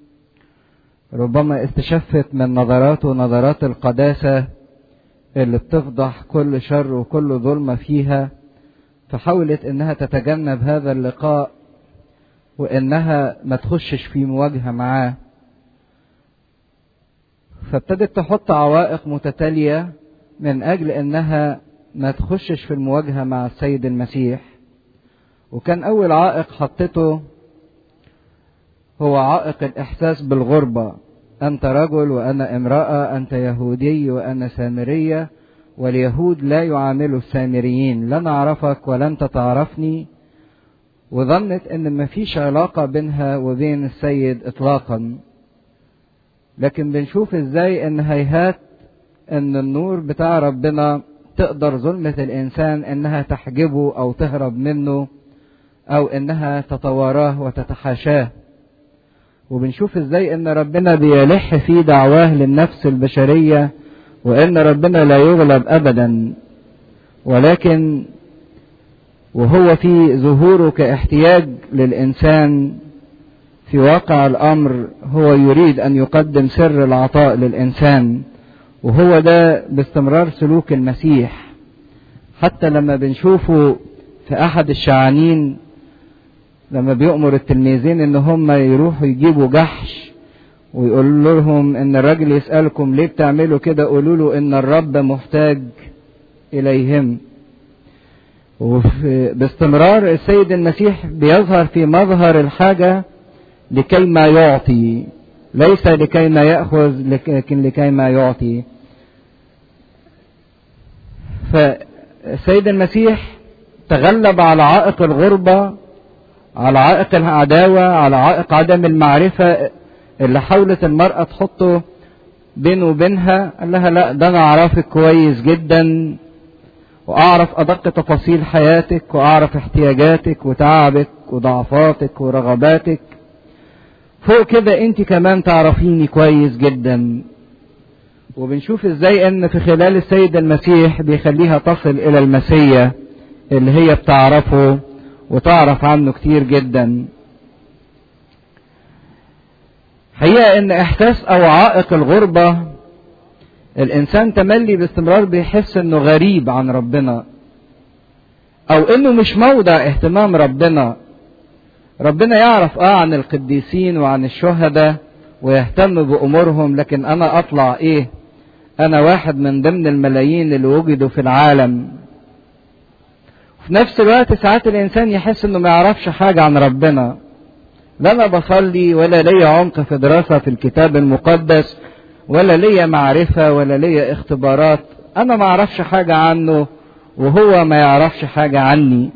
ربما استشفت من نظراته نظرات القداسة اللي بتفضح كل شر وكل ظلمة فيها فحاولت انها تتجنب هذا اللقاء وانها ما تخشش في مواجهة معاه فابتدت تحط عوائق متتالية من اجل انها ما تخشش في المواجهة مع السيد المسيح وكان اول عائق حطته هو عائق الاحساس بالغربة انت رجل وانا امرأة انت يهودي وانا سامرية واليهود لا يعاملوا السامريين لن اعرفك ولن تتعرفني وظنت ان مفيش علاقة بينها وبين السيد اطلاقا لكن بنشوف ازاي ان هيهات ان النور بتاع ربنا تقدر ظلمة الانسان انها تحجبه او تهرب منه او انها تتواراه وتتحاشاه وبنشوف ازاي ان ربنا بيلح في دعواه للنفس البشرية وان ربنا لا يغلب ابدا ولكن وهو في ظهوره كاحتياج للانسان في واقع الامر هو يريد ان يقدم سر العطاء للانسان وهو ده باستمرار سلوك المسيح حتى لما بنشوفه في احد الشعانين لما بيأمر التلميذين ان هم يروحوا يجيبوا جحش ويقول لهم ان الراجل يسألكم ليه بتعملوا كده قولوا له ان الرب محتاج اليهم باستمرار السيد المسيح بيظهر في مظهر الحاجة لكي ما يعطي ليس لكي ما يأخذ لكن لكي ما يعطي فالسيد المسيح تغلب على عائق الغربة على عائق العداوة على عائق عدم المعرفة اللي حاولت المرأة تحطه بينه وبينها قال لها لا ده انا اعرفك كويس جدا واعرف ادق تفاصيل حياتك واعرف احتياجاتك وتعبك وضعفاتك ورغباتك فوق كده انت كمان تعرفيني كويس جدا وبنشوف ازاي ان في خلال السيد المسيح بيخليها تصل الى المسيا اللي هي بتعرفه وتعرف عنه كتير جدا حقيقة ان احساس او عائق الغربة الانسان تملي باستمرار بيحس انه غريب عن ربنا او انه مش موضع اهتمام ربنا ربنا يعرف اه عن القديسين وعن الشهداء ويهتم بامورهم لكن انا اطلع ايه انا واحد من ضمن الملايين اللي وجدوا في العالم في نفس الوقت ساعات الانسان يحس انه ما يعرفش حاجة عن ربنا لا انا بصلي ولا ليا عمق في دراسة في الكتاب المقدس ولا ليا معرفة ولا ليا اختبارات انا ما اعرفش حاجة عنه وهو ما يعرفش حاجة عني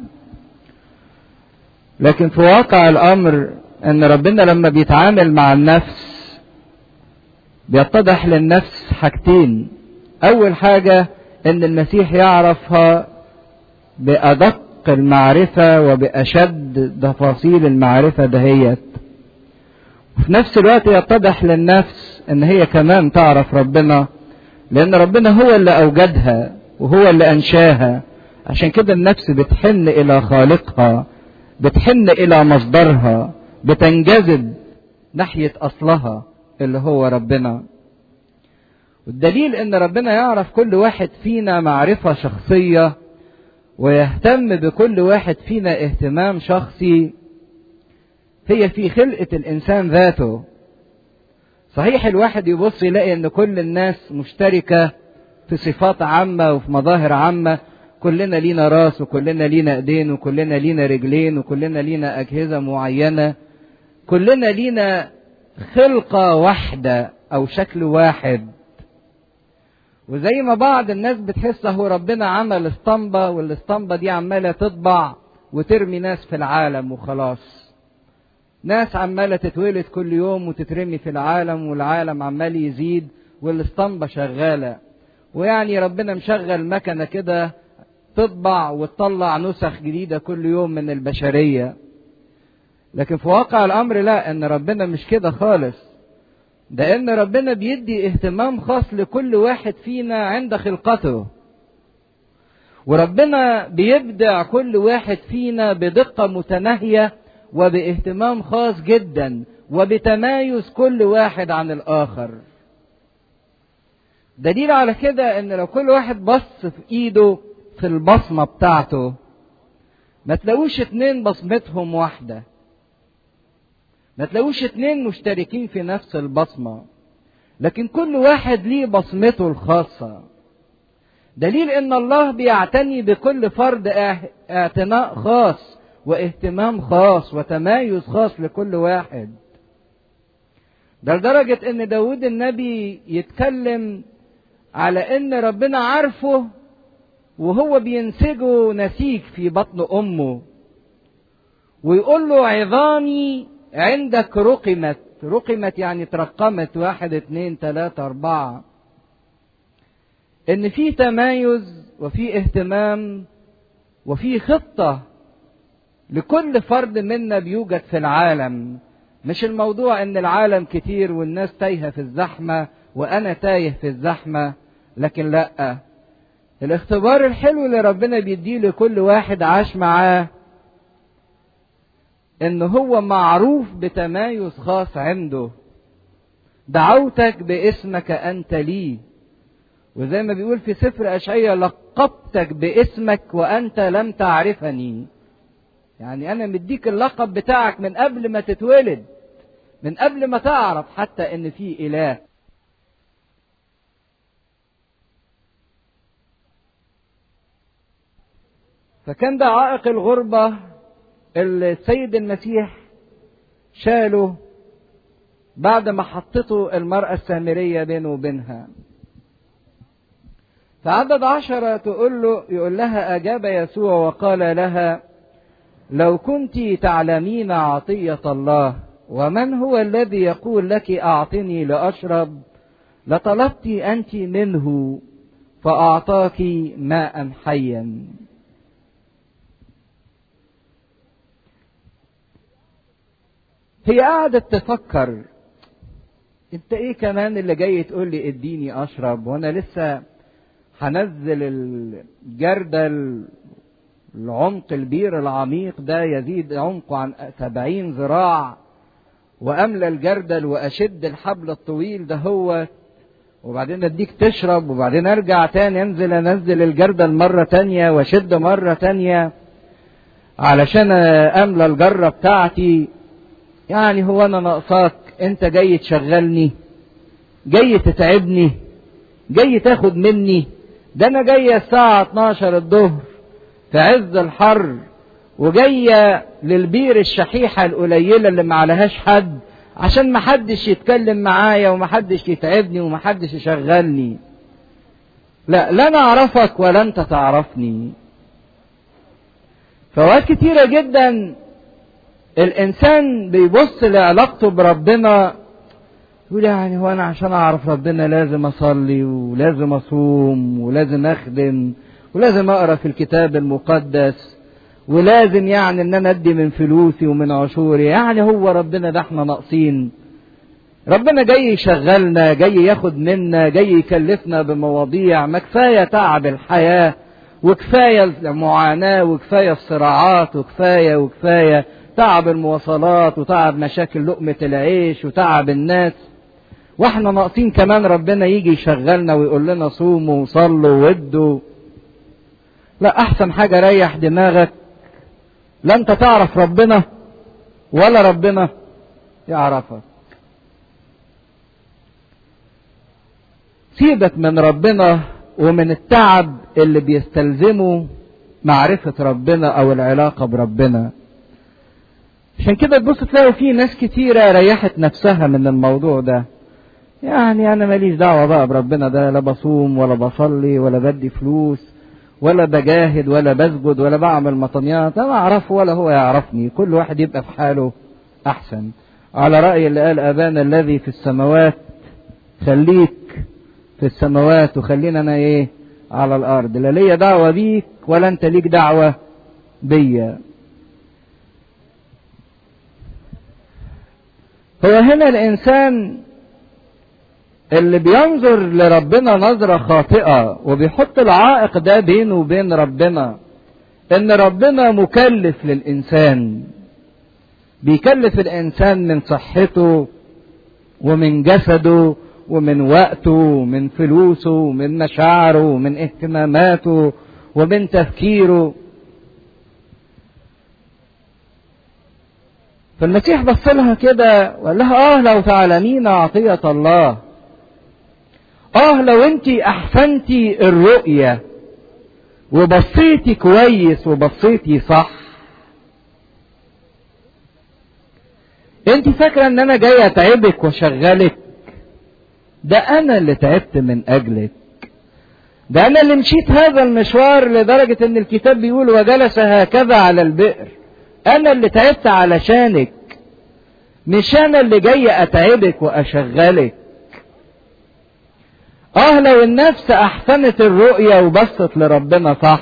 لكن في واقع الامر ان ربنا لما بيتعامل مع النفس بيتضح للنفس حاجتين اول حاجة ان المسيح يعرفها بأدق المعرفة وبأشد تفاصيل المعرفة دهيت وفي نفس الوقت يتضح للنفس ان هي كمان تعرف ربنا لان ربنا هو اللي اوجدها وهو اللي انشاها عشان كده النفس بتحن الى خالقها بتحن الى مصدرها بتنجذب ناحية اصلها اللي هو ربنا والدليل ان ربنا يعرف كل واحد فينا معرفة شخصية ويهتم بكل واحد فينا اهتمام شخصي هي في خلقة الإنسان ذاته صحيح الواحد يبص يلاقي ان كل الناس مشتركة في صفات عامة وفي مظاهر عامة كلنا لينا راس وكلنا لينا ايدين وكلنا لينا رجلين وكلنا لينا اجهزة معينة كلنا لينا خلقة واحدة او شكل واحد وزي ما بعض الناس بتحس هو ربنا عمل اسطمبة والاسطمبة دي عمالة تطبع وترمي ناس في العالم وخلاص ناس عمالة تتولد كل يوم وتترمي في العالم والعالم عمال يزيد والاسطمبة شغالة ويعني ربنا مشغل مكنة كده تطبع وتطلع نسخ جديدة كل يوم من البشرية لكن في واقع الأمر لا إن ربنا مش كده خالص ده إن ربنا بيدي اهتمام خاص لكل واحد فينا عند خلقته وربنا بيبدع كل واحد فينا بدقة متناهية وباهتمام خاص جدا وبتمايز كل واحد عن الآخر دليل على كده ان لو كل واحد بص في ايده في البصمة بتاعته ما تلاقوش اتنين بصمتهم واحدة ما تلاقوش اتنين مشتركين في نفس البصمة لكن كل واحد ليه بصمته الخاصة دليل ان الله بيعتني بكل فرد اعتناء خاص واهتمام خاص وتمايز خاص لكل واحد ده لدرجة ان داود النبي يتكلم على ان ربنا عارفه وهو بينسجه نسيج في بطن امه ويقول له عظامي عندك رقمت رقمت يعني ترقمت واحد اتنين تلاتة اربعة ان في تمايز وفي اهتمام وفي خطة لكل فرد منا بيوجد في العالم مش الموضوع ان العالم كتير والناس تايهة في الزحمة وانا تايه في الزحمة لكن لا الاختبار الحلو اللي ربنا بيديه لكل واحد عاش معاه ان هو معروف بتمايز خاص عنده دعوتك باسمك انت لي وزي ما بيقول في سفر اشعياء لقبتك باسمك وانت لم تعرفني يعني انا مديك اللقب بتاعك من قبل ما تتولد من قبل ما تعرف حتى ان في اله فكان ده عائق الغربة اللي السيد المسيح شاله بعد ما حطته المرأة السامرية بينه وبينها فعدد عشرة تقول له يقول لها أجاب يسوع وقال لها لو كنت تعلمين عطية الله ومن هو الذي يقول لك أعطني لأشرب لطلبت أنت منه فأعطاك ماء حيا هي قعدت تفكر انت ايه كمان اللي جاي تقول لي اديني اشرب وانا لسه هنزل الجردل العمق البير العميق ده يزيد عمقه عن سبعين ذراع واملى الجردل واشد الحبل الطويل ده هو وبعدين اديك تشرب وبعدين ارجع تاني انزل انزل الجردل مرة تانية واشد مرة تانية علشان املى الجرة بتاعتي يعني هو انا ناقصاك انت جاي تشغلني جاي تتعبني جاي تاخد مني ده انا جاي الساعة 12 الظهر في عز الحر وجاية للبير الشحيحة القليلة اللي ما عليهاش حد عشان ما حدش يتكلم معايا وما حدش يتعبني وما حدش يشغلني لا لا انا اعرفك ولا انت تعرفني فوقت كتيرة جدا الانسان بيبص لعلاقته بربنا يقول يعني هو انا عشان اعرف ربنا لازم اصلي ولازم اصوم ولازم اخدم ولازم اقرا في الكتاب المقدس ولازم يعني ان انا ادي من فلوسي ومن عشوري يعني هو ربنا ده احنا ناقصين ربنا جاي يشغلنا جاي ياخد منا جاي يكلفنا بمواضيع ما كفايه تعب الحياه وكفايه المعاناه وكفايه الصراعات وكفايه وكفايه تعب المواصلات وتعب مشاكل لقمه العيش وتعب الناس واحنا ناقصين كمان ربنا يجي يشغلنا ويقول لنا صوموا وصلوا وادوا لا احسن حاجه ريح دماغك لا انت تعرف ربنا ولا ربنا يعرفك سيبك من ربنا ومن التعب اللي بيستلزمه معرفة ربنا أو العلاقة بربنا عشان كده تبص تلاقي في ناس كتيرة ريحت نفسها من الموضوع ده يعني أنا ماليش دعوة بقى بربنا ده لا بصوم ولا بصلي ولا بدي فلوس ولا بجاهد ولا بسجد ولا بعمل مطنيات انا اعرفه ولا هو يعرفني كل واحد يبقى في حاله احسن على رأي اللي قال ابانا الذي في السماوات خليك في السماوات وخلينا انا ايه على الارض لا ليا دعوة بيك ولا انت ليك دعوة بيا هو هنا الانسان اللي بينظر لربنا نظرة خاطئة وبيحط العائق ده بينه وبين ربنا ان ربنا مكلف للانسان بيكلف الانسان من صحته ومن جسده ومن وقته ومن فلوسه ومن مشاعره ومن اهتماماته ومن تفكيره فالمسيح بص لها كده وقال لها اه لو تعلمين عطية الله اه لو انت احسنتي الرؤية وبصيتي كويس وبصيتي صح انت فاكرة ان انا جاي اتعبك واشغلك ده انا اللي تعبت من اجلك ده انا اللي مشيت هذا المشوار لدرجة ان الكتاب بيقول وجلس هكذا على البئر انا اللي تعبت علشانك مش انا اللي جاي اتعبك واشغلك اه لو النفس احسنت الرؤية وبصت لربنا صح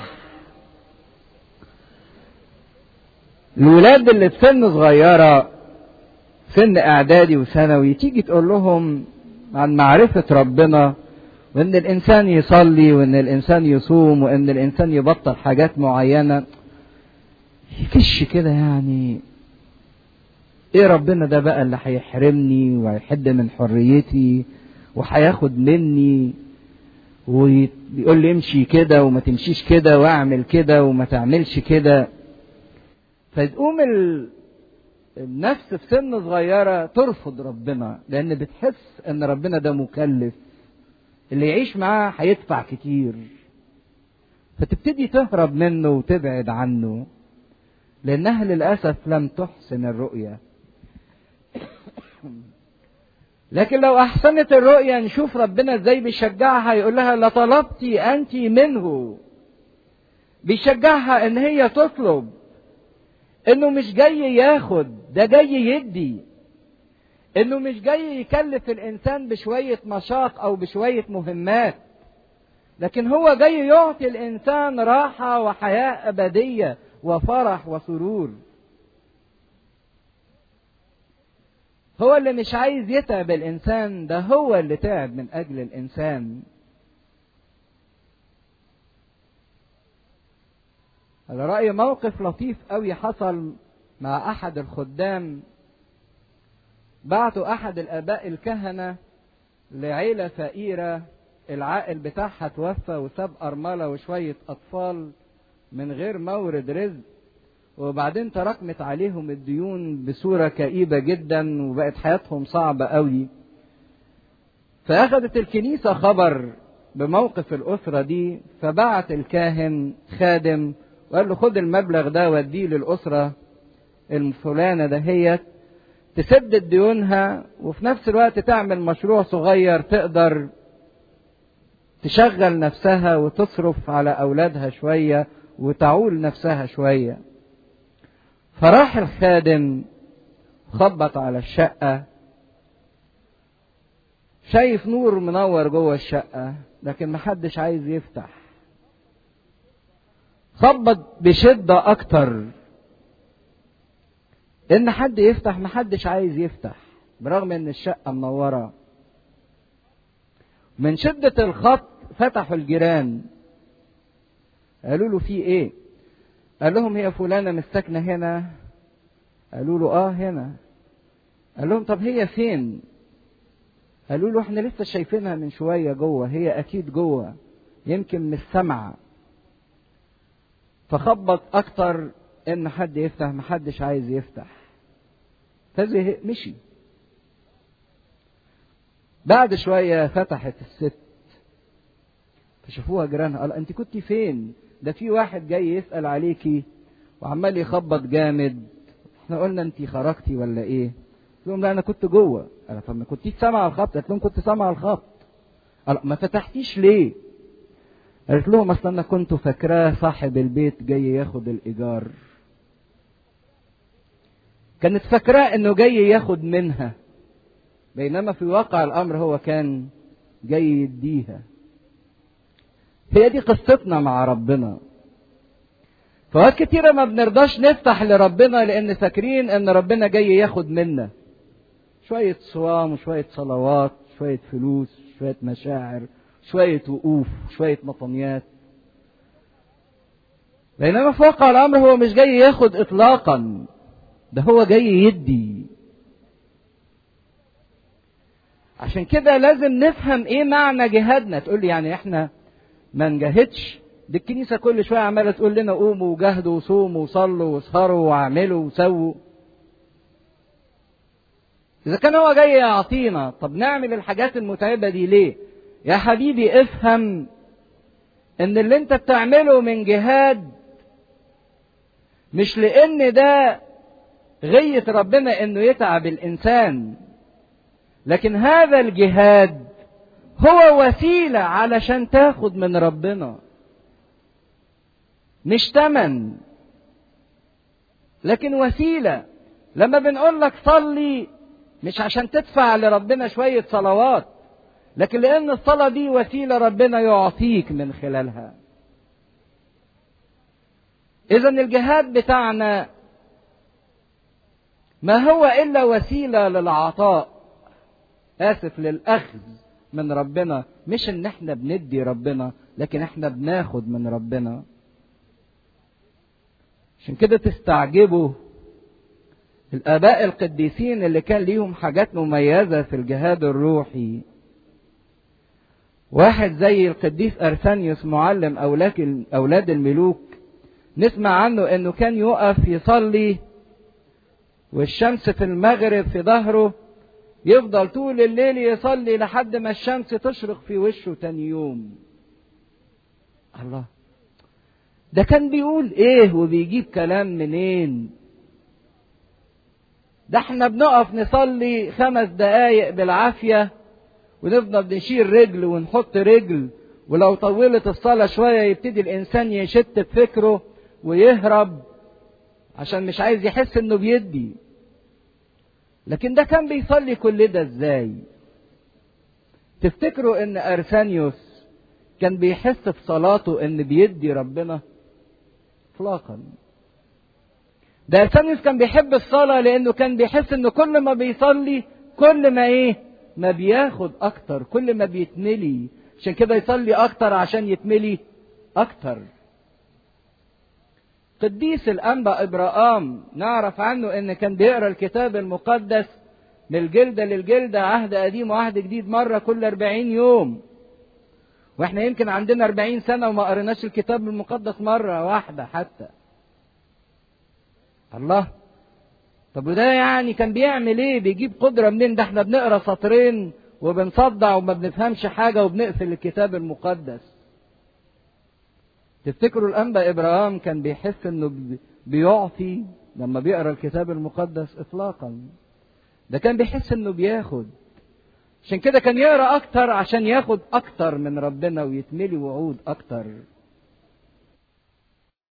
الولاد اللي في سن صغيرة سن اعدادي وثانوي تيجي تقول لهم عن معرفة ربنا وان الانسان يصلي وان الانسان يصوم وان الانسان يبطل حاجات معينة يكش كده يعني ايه ربنا ده بقى اللي هيحرمني وهيحد من حريتي وهياخد مني ويقول لي امشي كده وما تمشيش كده واعمل كده وما تعملش كده فتقوم ال... النفس في سن صغيرة ترفض ربنا لأن بتحس إن ربنا ده مكلف اللي يعيش معاه هيدفع كتير فتبتدي تهرب منه وتبعد عنه لأنها للأسف لم تحسن الرؤية لكن لو أحسنت الرؤية نشوف ربنا إزاي بيشجعها يقول لها لطلبتي أنت منه بيشجعها إن هي تطلب إنه مش جاي ياخد ده جاي يدي إنه مش جاي يكلف الإنسان بشوية مشاق أو بشوية مهمات لكن هو جاي يعطي الإنسان راحة وحياة أبدية وفرح وسرور هو اللي مش عايز يتعب الانسان ده هو اللي تعب من اجل الانسان على رأي موقف لطيف قوي حصل مع احد الخدام بعتوا احد الاباء الكهنة لعيلة فقيرة العائل بتاعها توفى وساب ارملة وشوية اطفال من غير مورد رزق وبعدين تراكمت عليهم الديون بصورة كئيبة جدا وبقت حياتهم صعبة قوي فأخذت الكنيسة خبر بموقف الأسرة دي فبعت الكاهن خادم وقال له خد المبلغ ده وديه للأسرة الفلانة دهيت تسدد ديونها وفي نفس الوقت تعمل مشروع صغير تقدر تشغل نفسها وتصرف على أولادها شوية وتعول نفسها شويه فراح الخادم خبط على الشقة شايف نور منور جوه الشقة لكن محدش عايز يفتح خبط بشدة أكتر إن حد يفتح محدش عايز يفتح برغم إن الشقة منورة من شدة الخط فتحوا الجيران قالوا له في إيه؟ قال لهم هي فلانة مستكنة هنا قالوا له اه هنا قال لهم طب هي فين قالوا له احنا لسه شايفينها من شوية جوه هي اكيد جوه يمكن مش سامعة فخبط اكتر ان حد يفتح محدش عايز يفتح فزهق مشي بعد شوية فتحت الست فشافوها جيرانها قال انت كنت فين ده في واحد جاي يسأل عليكي وعمال يخبط جامد احنا قلنا انت خرجتي ولا ايه قلت لهم لا انا كنت جوه قال طب ما كنتيش سامعه الخبط قلت لهم كنت سامعه الخبط قال ما فتحتيش ليه قالت لهم اصل انا كنت فاكراه صاحب البيت جاي ياخد الايجار كانت فاكراه انه جاي ياخد منها بينما في واقع الامر هو كان جاي يديها هي دي قصتنا مع ربنا فوقت كتيرة ما بنرضاش نفتح لربنا لأن فاكرين إن ربنا جاي ياخد منا شوية صوام وشوية صلوات شوية فلوس شوية مشاعر شوية وقوف شوية مطنيات بينما في واقع الأمر هو مش جاي ياخد إطلاقا ده هو جاي يدي عشان كده لازم نفهم ايه معنى جهادنا تقول لي يعني احنا ما نجاهدش دي الكنيسة كل شوية عمالة تقول لنا قوموا وجاهدوا وصوموا وصلوا واسهروا واعملوا وسووا إذا كان هو جاي يعطينا طب نعمل الحاجات المتعبة دي ليه؟ يا حبيبي افهم إن اللي أنت بتعمله من جهاد مش لأن ده غية ربنا إنه يتعب الإنسان لكن هذا الجهاد هو وسيلة علشان تاخد من ربنا مش تمن لكن وسيلة لما بنقول لك صلي مش عشان تدفع لربنا شوية صلوات لكن لأن الصلاة دي وسيلة ربنا يعطيك من خلالها إذا الجهاد بتاعنا ما هو إلا وسيلة للعطاء آسف للأخذ من ربنا مش إن إحنا بندي ربنا لكن إحنا بناخد من ربنا عشان كده تستعجبوا الآباء القديسين اللي كان ليهم حاجات مميزة في الجهاد الروحي واحد زي القديس أرسانيوس معلم أولاد الملوك نسمع عنه انه كان يقف يصلي والشمس في المغرب في ظهره يفضل طول الليل يصلي لحد ما الشمس تشرق في وشه تاني يوم الله ده كان بيقول ايه وبيجيب كلام منين ده احنا بنقف نصلي خمس دقايق بالعافية ونفضل نشيل رجل ونحط رجل ولو طولت الصلاة شوية يبتدي الإنسان يشت بفكره ويهرب عشان مش عايز يحس انه بيدي لكن ده كان بيصلي كل ده ازاي تفتكروا ان ارسانيوس كان بيحس في صلاته ان بيدي ربنا اطلاقا ده ارسانيوس كان بيحب الصلاه لانه كان بيحس انه كل ما بيصلي كل ما ايه ما بياخد اكتر كل ما بيتملي عشان كده يصلي اكتر عشان يتملي اكتر قديس الأنبا إبراهام نعرف عنه إن كان بيقرأ الكتاب المقدس من الجلدة للجلدة عهد قديم وعهد جديد مرة كل أربعين يوم وإحنا يمكن عندنا أربعين سنة وما قريناش الكتاب المقدس مرة واحدة حتى الله طب وده يعني كان بيعمل ايه بيجيب قدرة منين ده احنا بنقرا سطرين وبنصدع وما بنفهمش حاجة وبنقفل الكتاب المقدس تفتكروا الأنبا إبراهام كان بيحس إنه بيعطي لما بيقرا الكتاب المقدس إطلاقا ده كان بيحس إنه بياخد عشان كده كان يقرا أكتر عشان ياخد أكتر من ربنا ويتملي وعود أكتر